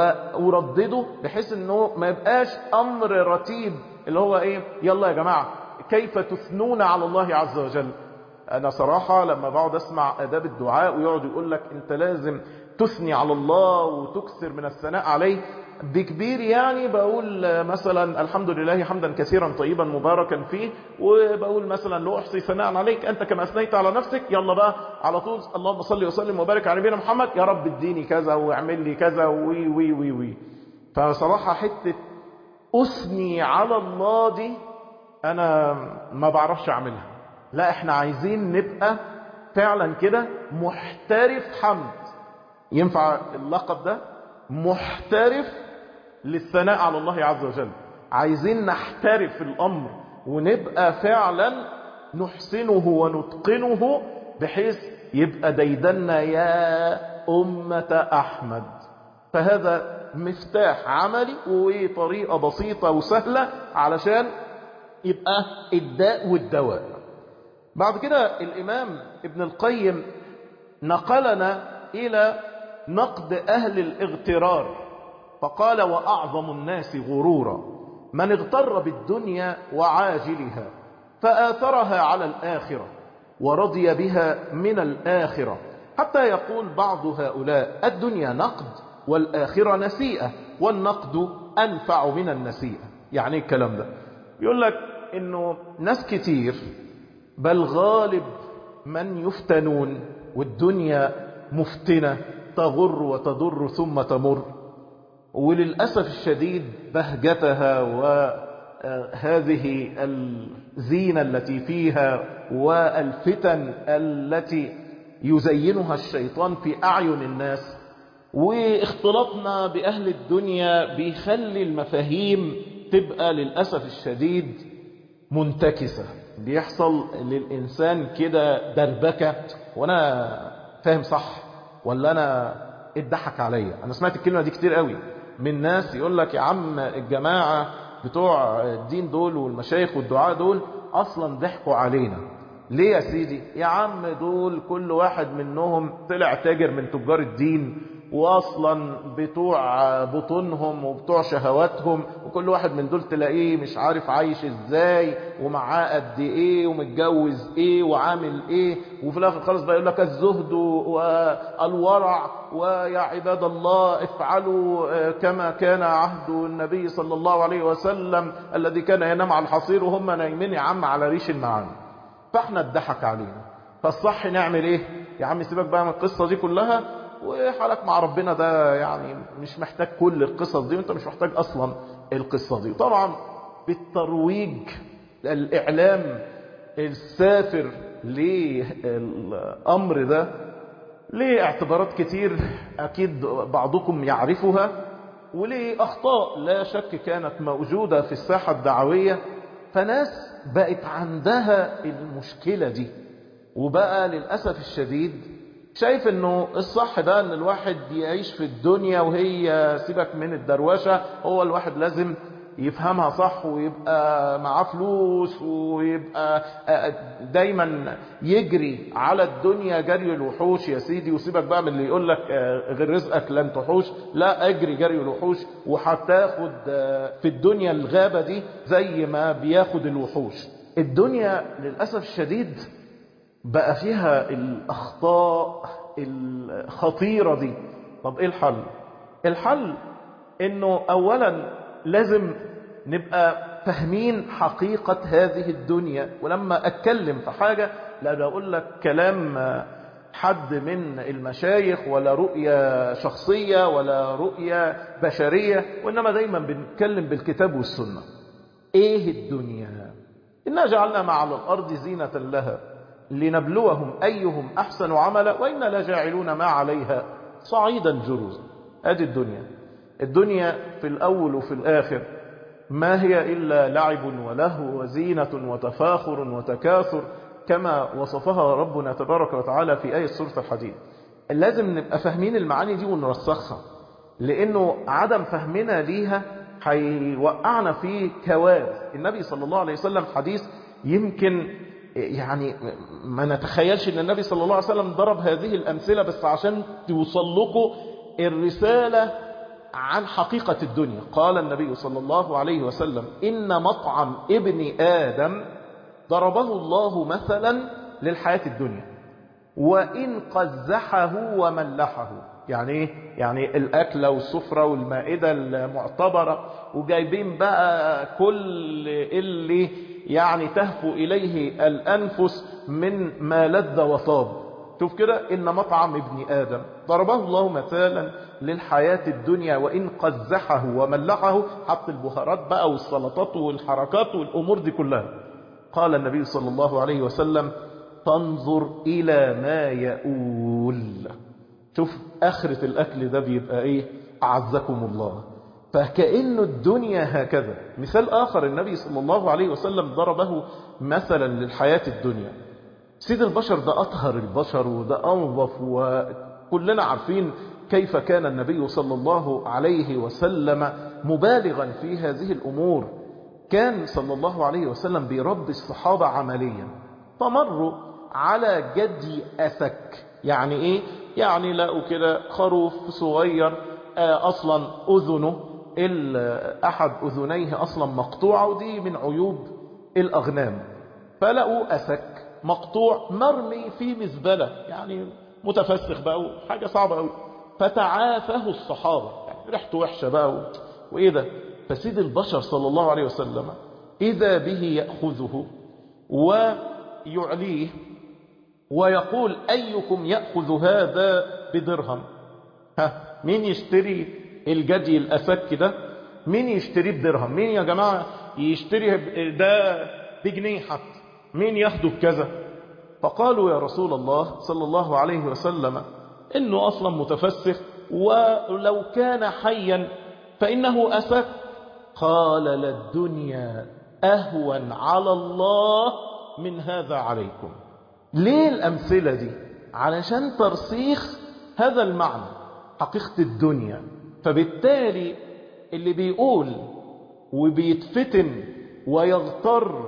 وردده بحيث انه ما يبقاش امر رتيب اللي هو ايه يلا يا جماعة كيف تثنون على الله عز وجل انا صراحة لما بقعد اسمع اداب الدعاء ويقعد يقول لك انت لازم تثني على الله وتكثر من الثناء عليه بكبير يعني بقول مثلا الحمد لله حمدا كثيرا طيبا مباركا فيه وبقول مثلا لو احصي ثناء عليك انت كما اثنيت على نفسك يلا بقى على طول اللهم صل وسلم وبارك على نبينا محمد يا رب اديني كذا واعمل لي كذا وي وي وي وي فصراحة حتة اثني على الله دي انا ما بعرفش اعملها لا احنا عايزين نبقى فعلا كده محترف حمد ينفع اللقب ده محترف للثناء على الله عز وجل عايزين نحترف الامر ونبقى فعلا نحسنه ونتقنه بحيث يبقى ديدنا يا أمة أحمد فهذا مفتاح عملي وطريقة بسيطة وسهلة علشان يبقى الداء والدواء بعد كده الإمام ابن القيم نقلنا إلى نقد أهل الاغترار فقال وأعظم الناس غرورا من اغتر بالدنيا وعاجلها فآثرها على الآخرة ورضي بها من الآخرة حتى يقول بعض هؤلاء الدنيا نقد والآخرة نسيئة والنقد أنفع من النسيئة يعني الكلام ده يقول لك انه ناس كتير بل غالب من يفتنون والدنيا مفتنة تغر وتضر ثم تمر وللأسف الشديد بهجتها وهذه الزينة التي فيها والفتن التي يزينها الشيطان في أعين الناس واختلاطنا بأهل الدنيا بيخلي المفاهيم تبقى للأسف الشديد منتكسة بيحصل للإنسان كده دربكة وأنا فاهم صح ولا أنا اتضحك عليا أنا سمعت الكلمة دي كتير قوي من ناس يقول لك يا عم الجماعة بتوع الدين دول والمشايخ والدعاء دول أصلا ضحكوا علينا ليه يا سيدي يا عم دول كل واحد منهم طلع تاجر من تجار الدين واصلا بتوع بطونهم وبتوع شهواتهم وكل واحد من دول تلاقيه مش عارف عايش ازاي ومعاه قد ايه ومتجوز ايه وعامل ايه وفي الاخر خالص بقى يقول لك الزهد والورع ويا عباد الله افعلوا كما كان عهد النبي صلى الله عليه وسلم الذي كان ينام على الحصير وهم نايمين يا عم على ريش المعاني فاحنا اتضحك علينا فالصح نعمل ايه يا عم سيبك بقى من القصة دي كلها وحالك مع ربنا ده يعني مش محتاج كل القصص دي وانت مش محتاج اصلا القصة دي طبعا بالترويج الاعلام السافر للامر ده ليه اعتبارات كتير اكيد بعضكم يعرفها وليه اخطاء لا شك كانت موجودة في الساحة الدعوية فناس بقت عندها المشكلة دي وبقى للأسف الشديد شايف انه الصح ده ان الواحد يعيش في الدنيا وهي سيبك من الدروشة هو الواحد لازم يفهمها صح ويبقى معاه فلوس ويبقى دايما يجري على الدنيا جري الوحوش يا سيدي وسيبك بقى من اللي يقول لك غير رزقك لن تحوش لا اجري جري الوحوش وهتاخد في الدنيا الغابة دي زي ما بياخد الوحوش الدنيا للأسف الشديد بقى فيها الأخطاء الخطيرة دي طب ايه الحل الحل انه اولا لازم نبقى فاهمين حقيقة هذه الدنيا ولما اتكلم في حاجة لا اقول لك كلام حد من المشايخ ولا رؤية شخصية ولا رؤية بشرية وإنما دايما بنتكلم بالكتاب والسنة ايه الدنيا إنا جعلنا مع الأرض زينة لها لنبلوهم أيهم أحسن عملا وإنا لجاعلون ما عليها صعيدا جرزا هذه الدنيا الدنيا في الأول وفي الآخر ما هي إلا لعب ولهو وزينة وتفاخر وتكاثر كما وصفها ربنا تبارك وتعالى في آية سورة الحديد لازم نبقى فاهمين المعاني دي ونرسخها لأنه عدم فهمنا ليها هيوقعنا في كوارث النبي صلى الله عليه وسلم حديث يمكن يعني ما نتخيلش ان النبي صلى الله عليه وسلم ضرب هذه الامثله بس عشان توصل لكم الرساله عن حقيقه الدنيا قال النبي صلى الله عليه وسلم ان مطعم ابن ادم ضربه الله مثلا للحياه الدنيا وان قزحه وملحه يعني ايه يعني الاكله والسفره والمائده المعتبره وجايبين بقى كل اللي يعني تهفو إليه الأنفس من ما لذ وطاب شوف كده إن مطعم ابن آدم ضربه الله مثالا للحياة الدنيا وإن قزحه وملحه حط البهارات بقى والسلطات والحركات والأمور دي كلها قال النبي صلى الله عليه وسلم تنظر إلى ما يؤول شوف آخرة الأكل ده بيبقى إيه أعزكم الله فكأن الدنيا هكذا مثال آخر النبي صلى الله عليه وسلم ضربه مثلا للحياة الدنيا سيد البشر ده أطهر البشر وده أنظف وكلنا عارفين كيف كان النبي صلى الله عليه وسلم مبالغا في هذه الأمور كان صلى الله عليه وسلم بيربي الصحابة عمليا فمروا على جدي أثك يعني إيه؟ يعني لقوا كده خروف صغير أصلا أذنه أحد أذنيه أصلا مقطوعة ودي من عيوب الأغنام فلقوا أسك مقطوع مرمي في مزبلة يعني متفسخ بقى حاجة صعبة قوي فتعافه الصحابة يعني ريحته وحشة بقى وإيه ده فسيد البشر صلى الله عليه وسلم إذا به يأخذه ويعليه ويقول أيكم يأخذ هذا بدرهم ها مين يشتري الجدي الأسك ده مين يشتريه بدرهم مين يا جماعة يشتري ده بجنيه حتى مين ياخده بكذا فقالوا يا رسول الله صلى الله عليه وسلم إنه أصلا متفسخ ولو كان حيا فإنه أسك قال للدنيا أهون على الله من هذا عليكم ليه الأمثلة دي علشان ترسيخ هذا المعنى حقيقة الدنيا فبالتالي اللي بيقول وبيتفتن ويغتر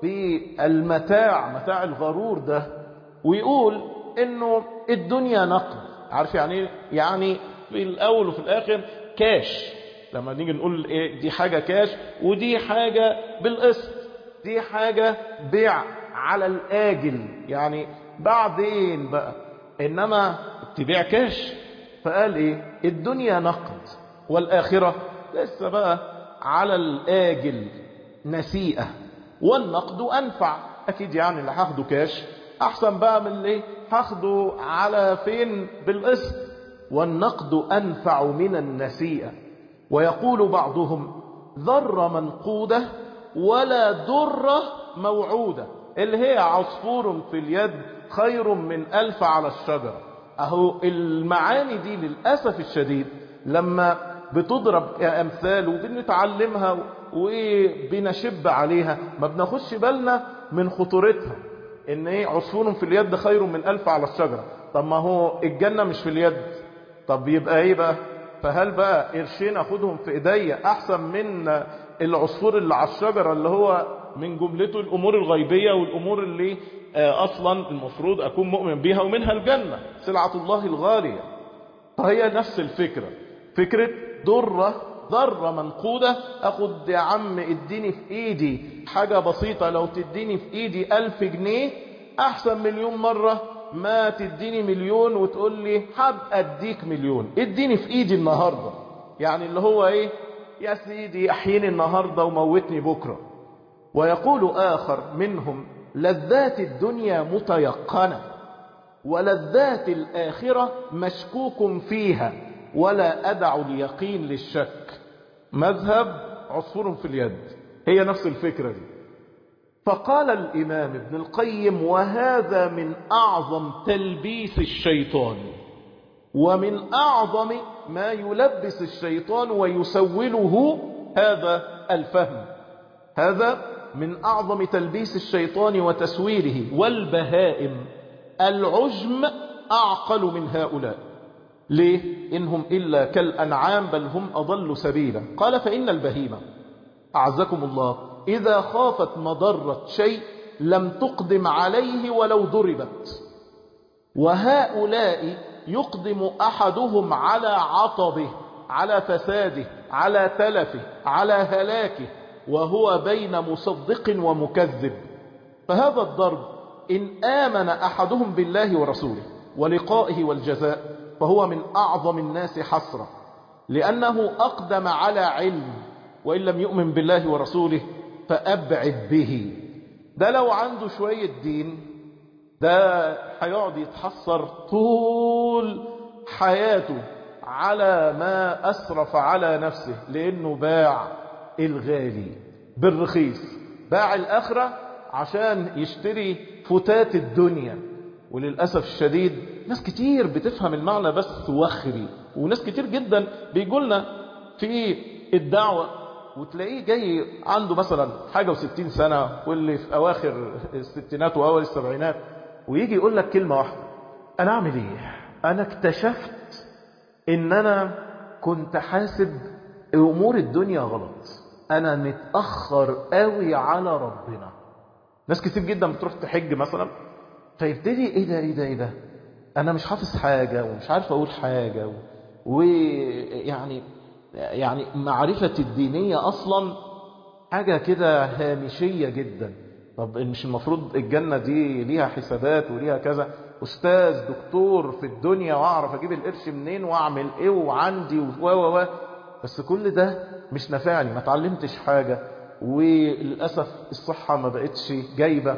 بالمتاع متاع الغرور ده ويقول انه الدنيا نقد عارف يعني ايه يعني في الاول وفي الاخر كاش لما نيجي نقول ايه دي حاجة كاش ودي حاجة بالقسط دي حاجة بيع على الآجل يعني بعدين بقى إنما تبيع كاش فقال إيه الدنيا نقد والآخرة لسه بقى على الآجل نسيئة والنقد أنفع أكيد يعني اللي هاخده كاش أحسن بقى من اللي هاخده على فين بالقسط والنقد أنفع من النسيئة ويقول بعضهم ذر منقودة ولا در موعودة اللي هي عصفور في اليد خير من ألف على الشجرة أهو المعاني دي للأسف الشديد لما بتضرب أمثال وبنتعلمها وبنشب عليها ما بناخدش بالنا من خطورتها ان ايه عصفور في اليد خير من ألف على الشجرة طب ما هو الجنة مش في اليد طب يبقى ايه بقى فهل بقى قرشين اخدهم في ايديا احسن من العصفور اللي على الشجرة اللي هو من جملته الامور الغيبية والامور اللي اصلا المفروض اكون مؤمن بيها ومنها الجنة سلعة الله الغالية فهي نفس الفكرة فكرة ضرة ذرة منقودة اخد يا عم اديني في ايدي حاجة بسيطة لو تديني في ايدي الف جنيه احسن مليون مرة ما تديني مليون وتقول لي حب اديك مليون اديني في ايدي النهاردة يعني اللي هو ايه يا سيدي احييني النهاردة وموتني بكرة ويقول اخر منهم لذات الدنيا متيقنة ولذات الاخرة مشكوك فيها ولا ادع اليقين للشك مذهب عصفور في اليد هي نفس الفكرة دي فقال الإمام ابن القيم وهذا من أعظم تلبيس الشيطان ومن أعظم ما يلبس الشيطان ويسوله هذا الفهم هذا من أعظم تلبيس الشيطان وتسويله والبهائم العجم أعقل من هؤلاء ليه إنهم إلا كالأنعام بل هم أضل سبيلا قال فإن البهيمة أعزكم الله إذا خافت مضرة شيء لم تقدم عليه ولو ضربت وهؤلاء يقدم أحدهم على عطبه على فساده على تلفه على هلاكه وهو بين مصدق ومكذب فهذا الضرب إن آمن أحدهم بالله ورسوله ولقائه والجزاء فهو من أعظم الناس حسرة لأنه أقدم على علم وإن لم يؤمن بالله ورسوله فأبعد به ده لو عنده شوية دين ده هيقعد يتحسر طول حياته على ما أسرف على نفسه لأنه باع الغالي بالرخيص باع الآخرة عشان يشتري فتات الدنيا وللأسف الشديد ناس كتير بتفهم المعنى بس وخري وناس كتير جدا بيقولنا في الدعوة وتلاقيه جاي عنده مثلا حاجة وستين سنة واللي في أواخر الستينات وأول السبعينات ويجي يقول لك كلمة واحدة أنا أعمل إيه أنا اكتشفت إن أنا كنت حاسب أمور الدنيا غلط أنا متأخر قوي على ربنا ناس كتير جدا بتروح تحج مثلا فيبتدي ايه ده ايه ده ايه ده انا مش حافظ حاجة ومش عارف اقول حاجة ويعني يعني معرفة الدينية اصلا حاجة كده هامشية جدا طب مش المفروض الجنة دي ليها حسابات وليها كذا استاذ دكتور في الدنيا واعرف اجيب القرش منين واعمل ايه وعندي و و بس كل ده مش نفعني ما اتعلمتش حاجة وللأسف الصحة ما بقتش جايبة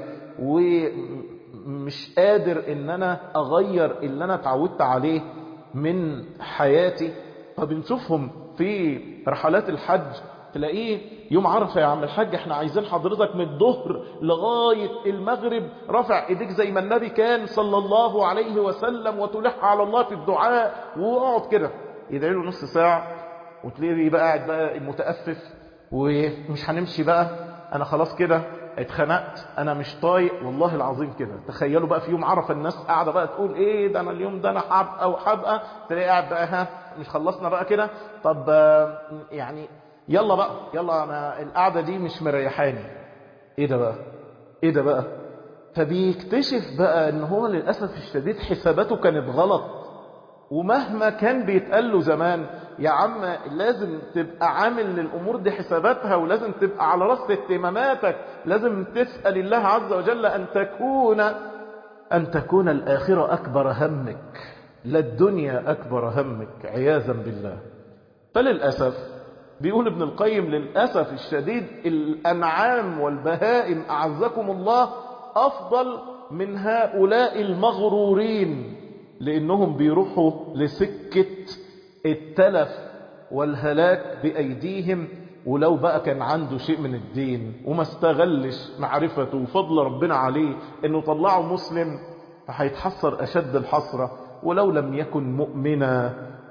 ومش قادر ان انا اغير اللي انا اتعودت عليه من حياتي فبنشوفهم في رحلات الحج تلاقيه يوم عرفة يا عم الحاج احنا عايزين حضرتك من الظهر لغاية المغرب رفع ايديك زي ما النبي كان صلى الله عليه وسلم وتلح على الله في الدعاء واقعد كده يدعي له نص ساعة وتلاقيه بقى قاعد بقى متأفف ومش هنمشي بقى انا خلاص كده اتخنقت انا مش طايق والله العظيم كده تخيلوا بقى في يوم عرفه الناس قاعده بقى تقول ايه ده انا اليوم ده انا هبقى وهبقى تلاقي قاعد بقى ها مش خلصنا بقى كده طب يعني يلا بقى يلا انا القعده دي مش مريحاني ايه ده بقى ايه ده بقى فبيكتشف بقى ان هو للاسف الشديد حساباته كانت غلط ومهما كان بيتقال له زمان يا عم لازم تبقى عامل للأمور دي حساباتها ولازم تبقى على رأس اهتماماتك لازم تسأل الله عز وجل أن تكون أن تكون الآخرة أكبر همك لا الدنيا أكبر همك عياذا بالله فللأسف بيقول ابن القيم للأسف الشديد الأنعام والبهائم أعزكم الله أفضل من هؤلاء المغرورين لأنهم بيروحوا لسكة التلف والهلاك بأيديهم ولو بقى كان عنده شيء من الدين وما استغلش معرفته وفضل ربنا عليه انه طلعه مسلم فهيتحسر اشد الحسرة ولو لم يكن مؤمنا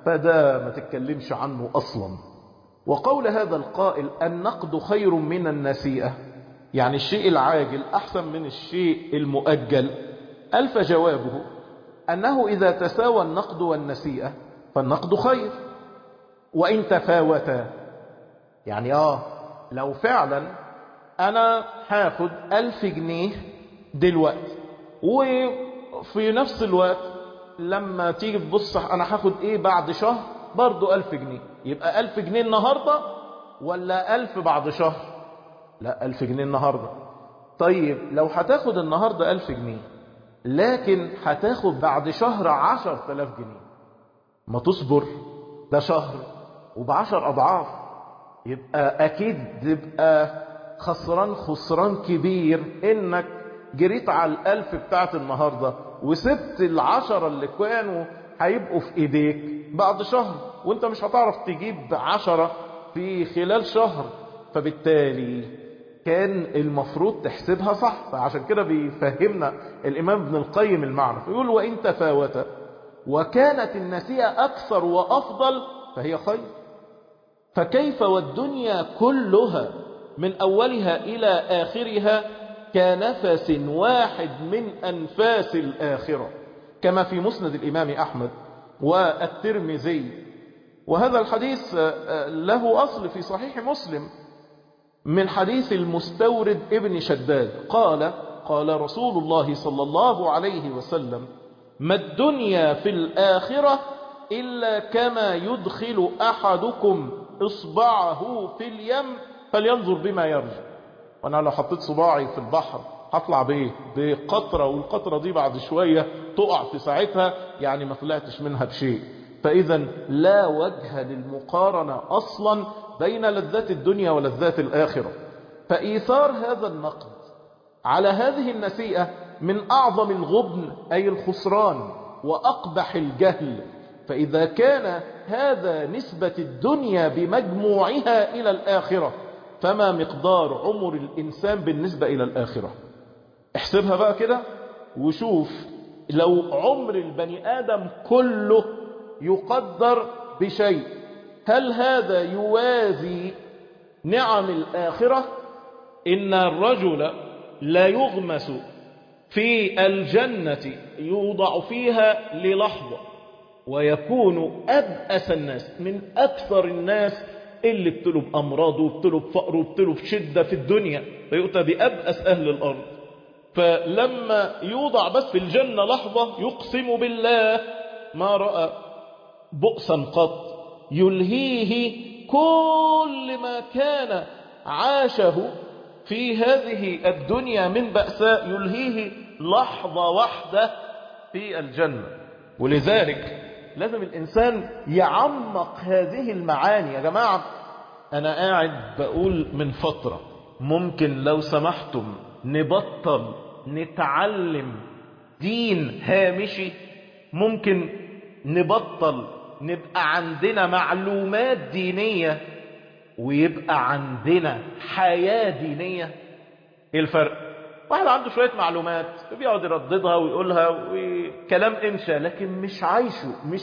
فده ما تتكلمش عنه أصلا وقول هذا القائل النقد خير من النسيئة يعني الشيء العاجل أحسن من الشيء المؤجل ألف جوابه أنه إذا تساوى النقد والنسيئة فالنقد خير وإن تفاوتا يعني آه لو فعلا أنا هاخد ألف جنيه دلوقتي وفي نفس الوقت لما تيجي تبص أنا هاخد إيه بعد شهر برضو ألف جنيه يبقى ألف جنيه النهاردة ولا ألف بعد شهر لا ألف جنيه النهاردة طيب لو هتاخد النهاردة ألف جنيه لكن هتاخد بعد شهر عشر تلاف جنيه ما تصبر ده شهر وبعشر أضعاف يبقى أكيد تبقى خسران خسران كبير إنك جريت على الألف بتاعت النهاردة وسبت العشرة اللي كانوا هيبقوا في إيديك بعد شهر وانت مش هتعرف تجيب عشرة في خلال شهر فبالتالي كان المفروض تحسبها صح فعشان كده بيفهمنا الإمام ابن القيم المعنى فيقول وإن تفاوت وكانت النسيئة أكثر وأفضل فهي خير فكيف والدنيا كلها من أولها إلى آخرها كنفس واحد من أنفاس الآخرة كما في مسند الإمام أحمد والترمذي وهذا الحديث له أصل في صحيح مسلم من حديث المستورد ابن شداد قال قال رسول الله صلى الله عليه وسلم ما الدنيا في الآخرة إلا كما يدخل أحدكم إصبعه في اليم فلينظر بما يرجع وأنا لو حطيت صباعي في البحر هطلع بايه بقطرة والقطرة دي بعد شوية تقع في ساعتها يعني ما طلعتش منها بشيء فإذا لا وجه للمقارنة أصلا بين لذات الدنيا ولذات الآخرة فإيثار هذا النقد على هذه النسيئة من أعظم الغبن أي الخسران وأقبح الجهل فإذا كان هذا نسبة الدنيا بمجموعها إلى الآخرة فما مقدار عمر الإنسان بالنسبة إلى الآخرة احسبها بقى كده وشوف لو عمر البني آدم كله يقدر بشيء هل هذا يوازي نعم الآخرة إن الرجل لا يغمس في الجنة يوضع فيها للحظة ويكون أبأس الناس من أكثر الناس اللي ابتلوا بأمراض وابتلوا بفقر وابتلوا بشدة في الدنيا فيؤتى بأبأس أهل الأرض فلما يوضع بس في الجنة لحظة يقسم بالله ما رأى بؤسا قط يلهيه كل ما كان عاشه في هذه الدنيا من بأساء يلهيه لحظة واحدة في الجنة ولذلك لازم الإنسان يعمق هذه المعاني يا جماعة أنا قاعد بقول من فترة ممكن لو سمحتم نبطل نتعلم دين هامشي ممكن نبطل نبقى عندنا معلومات دينية ويبقى عندنا حياة دينية ايه الفرق واحد عنده شوية معلومات بيقعد يرددها ويقولها وكلام انشا لكن مش عايشه مش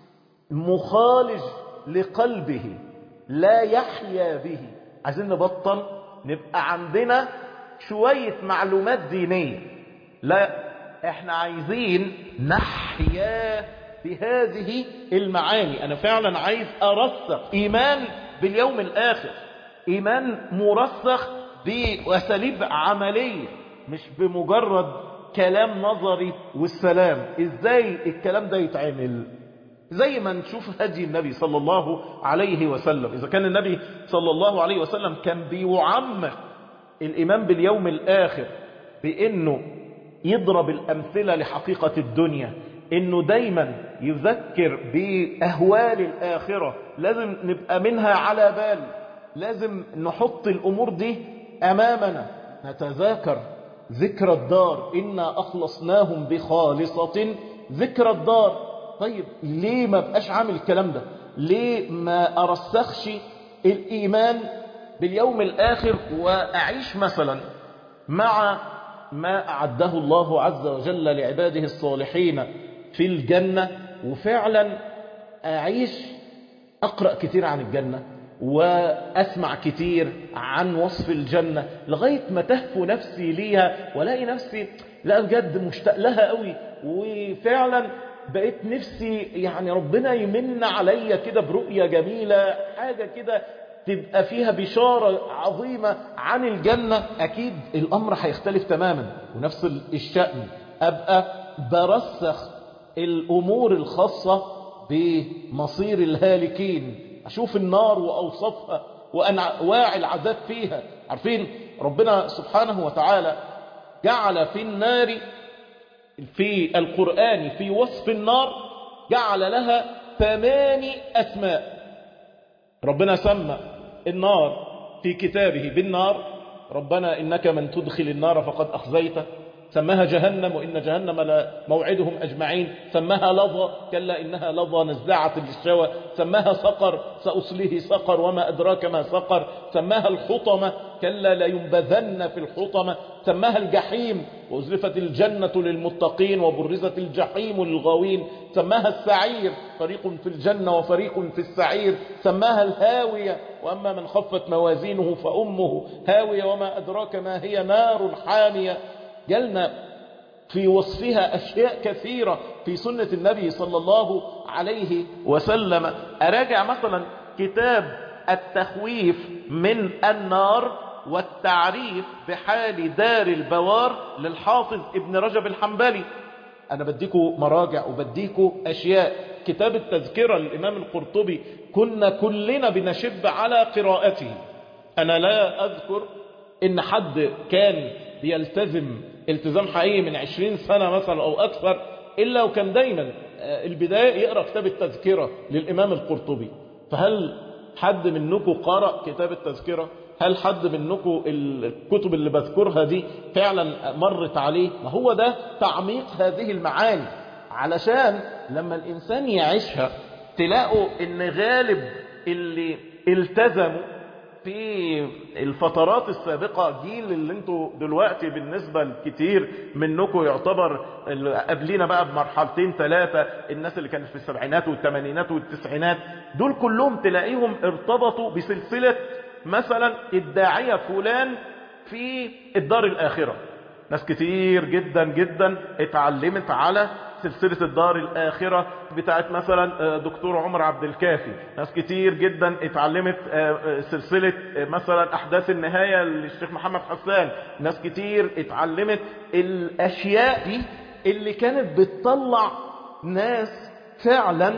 مخالج لقلبه لا يحيا به عايزين نبطل نبقى عندنا شوية معلومات دينية لا احنا عايزين نحيا بهذه المعاني انا فعلا عايز ارسخ ايمان باليوم الاخر ايمان مرسخ باساليب عمليه مش بمجرد كلام نظري والسلام ازاي الكلام ده يتعمل زي ما نشوف هدي النبي صلى الله عليه وسلم اذا كان النبي صلى الله عليه وسلم كان بيعمق الايمان باليوم الاخر بانه يضرب الامثله لحقيقه الدنيا انه دايما يذكر باهوال الاخره لازم نبقى منها على بال لازم نحط الامور دي امامنا نتذاكر ذكر الدار انا اخلصناهم بخالصه ذكر الدار طيب ليه ما بقاش عامل الكلام ده ليه ما ارسخش الايمان باليوم الاخر واعيش مثلا مع ما اعده الله عز وجل لعباده الصالحين في الجنة وفعلا أعيش أقرأ كتير عن الجنة وأسمع كتير عن وصف الجنة لغاية ما تهفو نفسي ليها ولاقي نفسي لا بجد مشتاق لها قوي وفعلا بقيت نفسي يعني ربنا يمن عليا كده برؤية جميلة حاجة كده تبقى فيها بشارة عظيمة عن الجنة أكيد الأمر هيختلف تماما ونفس الشأن أبقى برسخ الأمور الخاصة بمصير الهالكين أشوف النار وأوصفها وأنواع العذاب فيها عارفين ربنا سبحانه وتعالى جعل في النار في القرآن في وصف النار جعل لها ثماني أسماء ربنا سمى النار في كتابه بالنار ربنا إنك من تدخل النار فقد أخزيته سماها جهنم وإن جهنم لموعدهم أجمعين سماها لظى كلا إنها لظى نزاعة للشوى سماها سقر سأصليه سقر وما أدراك ما سقر سماها الحطمة كلا لينبذن في الحطمة سماها الجحيم وأزلفت الجنة للمتقين وبرزت الجحيم للغاوين سماها السعير فريق في الجنة وفريق في السعير سماها الهاوية وأما من خفت موازينه فأمه هاوية وما أدراك ما هي نار حامية جلنا في وصفها أشياء كثيرة في سنة النبي صلى الله عليه وسلم أراجع مثلا كتاب التخويف من النار والتعريف بحال دار البوار للحافظ ابن رجب الحنبلي أنا بديكوا مراجع وبديكوا أشياء كتاب التذكرة للإمام القرطبي كنا كلنا بنشب على قراءته أنا لا أذكر إن حد كان بيلتزم التزام حقيقي من عشرين سنة مثلا أو أكثر إلا وكان دايما البداية يقرأ كتاب التذكرة للإمام القرطبي فهل حد منكم قرأ كتاب التذكرة هل حد منكم الكتب اللي بذكرها دي فعلا مرت عليه ما هو ده تعميق هذه المعاني علشان لما الإنسان يعيشها تلاقوا ان غالب اللي التزموا في الفترات السابقة جيل اللي انتوا دلوقتي بالنسبة لكتير منكم يعتبر قبلنا بقى بمرحلتين ثلاثة الناس اللي كانت في السبعينات والثمانينات والتسعينات دول كلهم تلاقيهم ارتبطوا بسلسلة مثلا الداعية فلان في الدار الآخرة ناس كتير جدا جدا اتعلمت على سلسلة الدار الآخرة بتاعت مثلا دكتور عمر عبد الكافي ناس كتير جدا اتعلمت سلسلة مثلا أحداث النهاية للشيخ محمد حسان ناس كتير اتعلمت الأشياء دي اللي كانت بتطلع ناس فعلا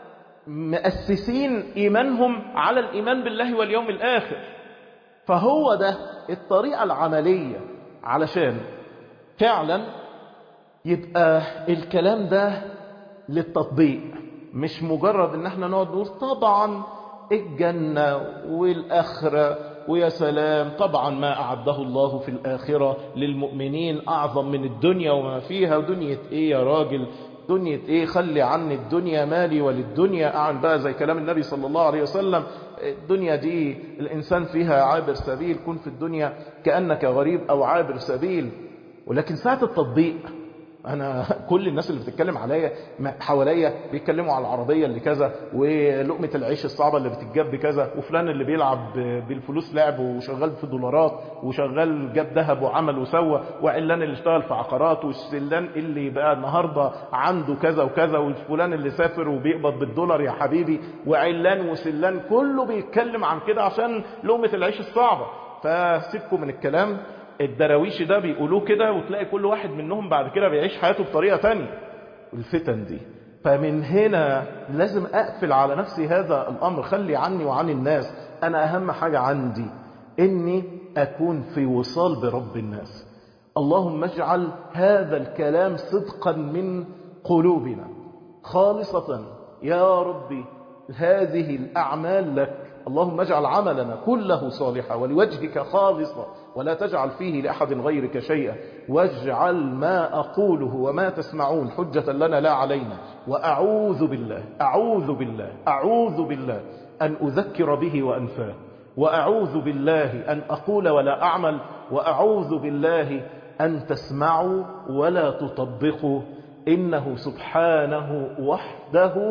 مؤسسين إيمانهم على الإيمان بالله واليوم الآخر فهو ده الطريقة العملية علشان فعلا يبقى الكلام ده للتطبيق مش مجرد ان احنا نقعد نقول طبعا الجنة والآخرة ويا سلام طبعا ما أعده الله في الآخرة للمؤمنين أعظم من الدنيا وما فيها ودنيا إيه يا راجل دنيا إيه خلي عني الدنيا مالي وللدنيا أعن بقى زي كلام النبي صلى الله عليه وسلم الدنيا دي الإنسان فيها عابر سبيل كن في الدنيا كأنك غريب أو عابر سبيل ولكن ساعة التطبيق انا كل الناس اللي بتتكلم عليا حواليا بيتكلموا على العربيه اللي كذا ولقمه العيش الصعبه اللي بتتجاب بكذا وفلان اللي بيلعب بالفلوس لعب وشغال في دولارات وشغال جاب ذهب وعمل وسوى وعلان اللي اشتغل في عقارات والسلان اللي بقى النهارده عنده كذا وكذا والفلان اللي سافر وبيقبض بالدولار يا حبيبي وعلان وسلان كله بيتكلم عن كده عشان لقمه العيش الصعبه فسيبكم من الكلام الدراويش ده بيقولوه كده وتلاقي كل واحد منهم بعد كده بيعيش حياته بطريقة تانية الفتن دي فمن هنا لازم أقفل على نفسي هذا الأمر خلي عني وعن الناس أنا أهم حاجة عندي إني أكون في وصال برب الناس اللهم اجعل هذا الكلام صدقا من قلوبنا خالصة يا ربي هذه الأعمال لك اللهم اجعل عملنا كله صالحا ولوجهك خالصا ولا تجعل فيه لأحد غيرك شيئا واجعل ما أقوله وما تسمعون حجة لنا لا علينا وأعوذ بالله أعوذ بالله أعوذ بالله أن أذكر به وأنفاه وأعوذ بالله أن أقول ولا أعمل وأعوذ بالله أن تسمعوا ولا تطبقوا إنه سبحانه وحده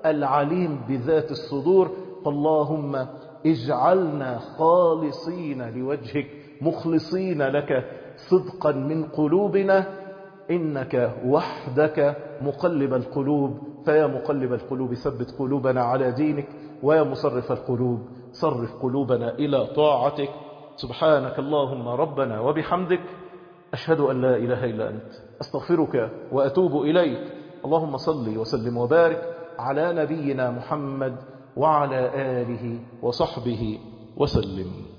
العليم بذات الصدور فاللهم اجعلنا خالصين لوجهك مخلصين لك صدقا من قلوبنا إنك وحدك مقلب القلوب فيا مقلب القلوب ثبت قلوبنا على دينك ويا مصرف القلوب صرف قلوبنا إلى طاعتك سبحانك اللهم ربنا وبحمدك أشهد أن لا إله إلا أنت أستغفرك وأتوب إليك اللهم صل وسلم وبارك على نبينا محمد وعلى آله وصحبه وسلم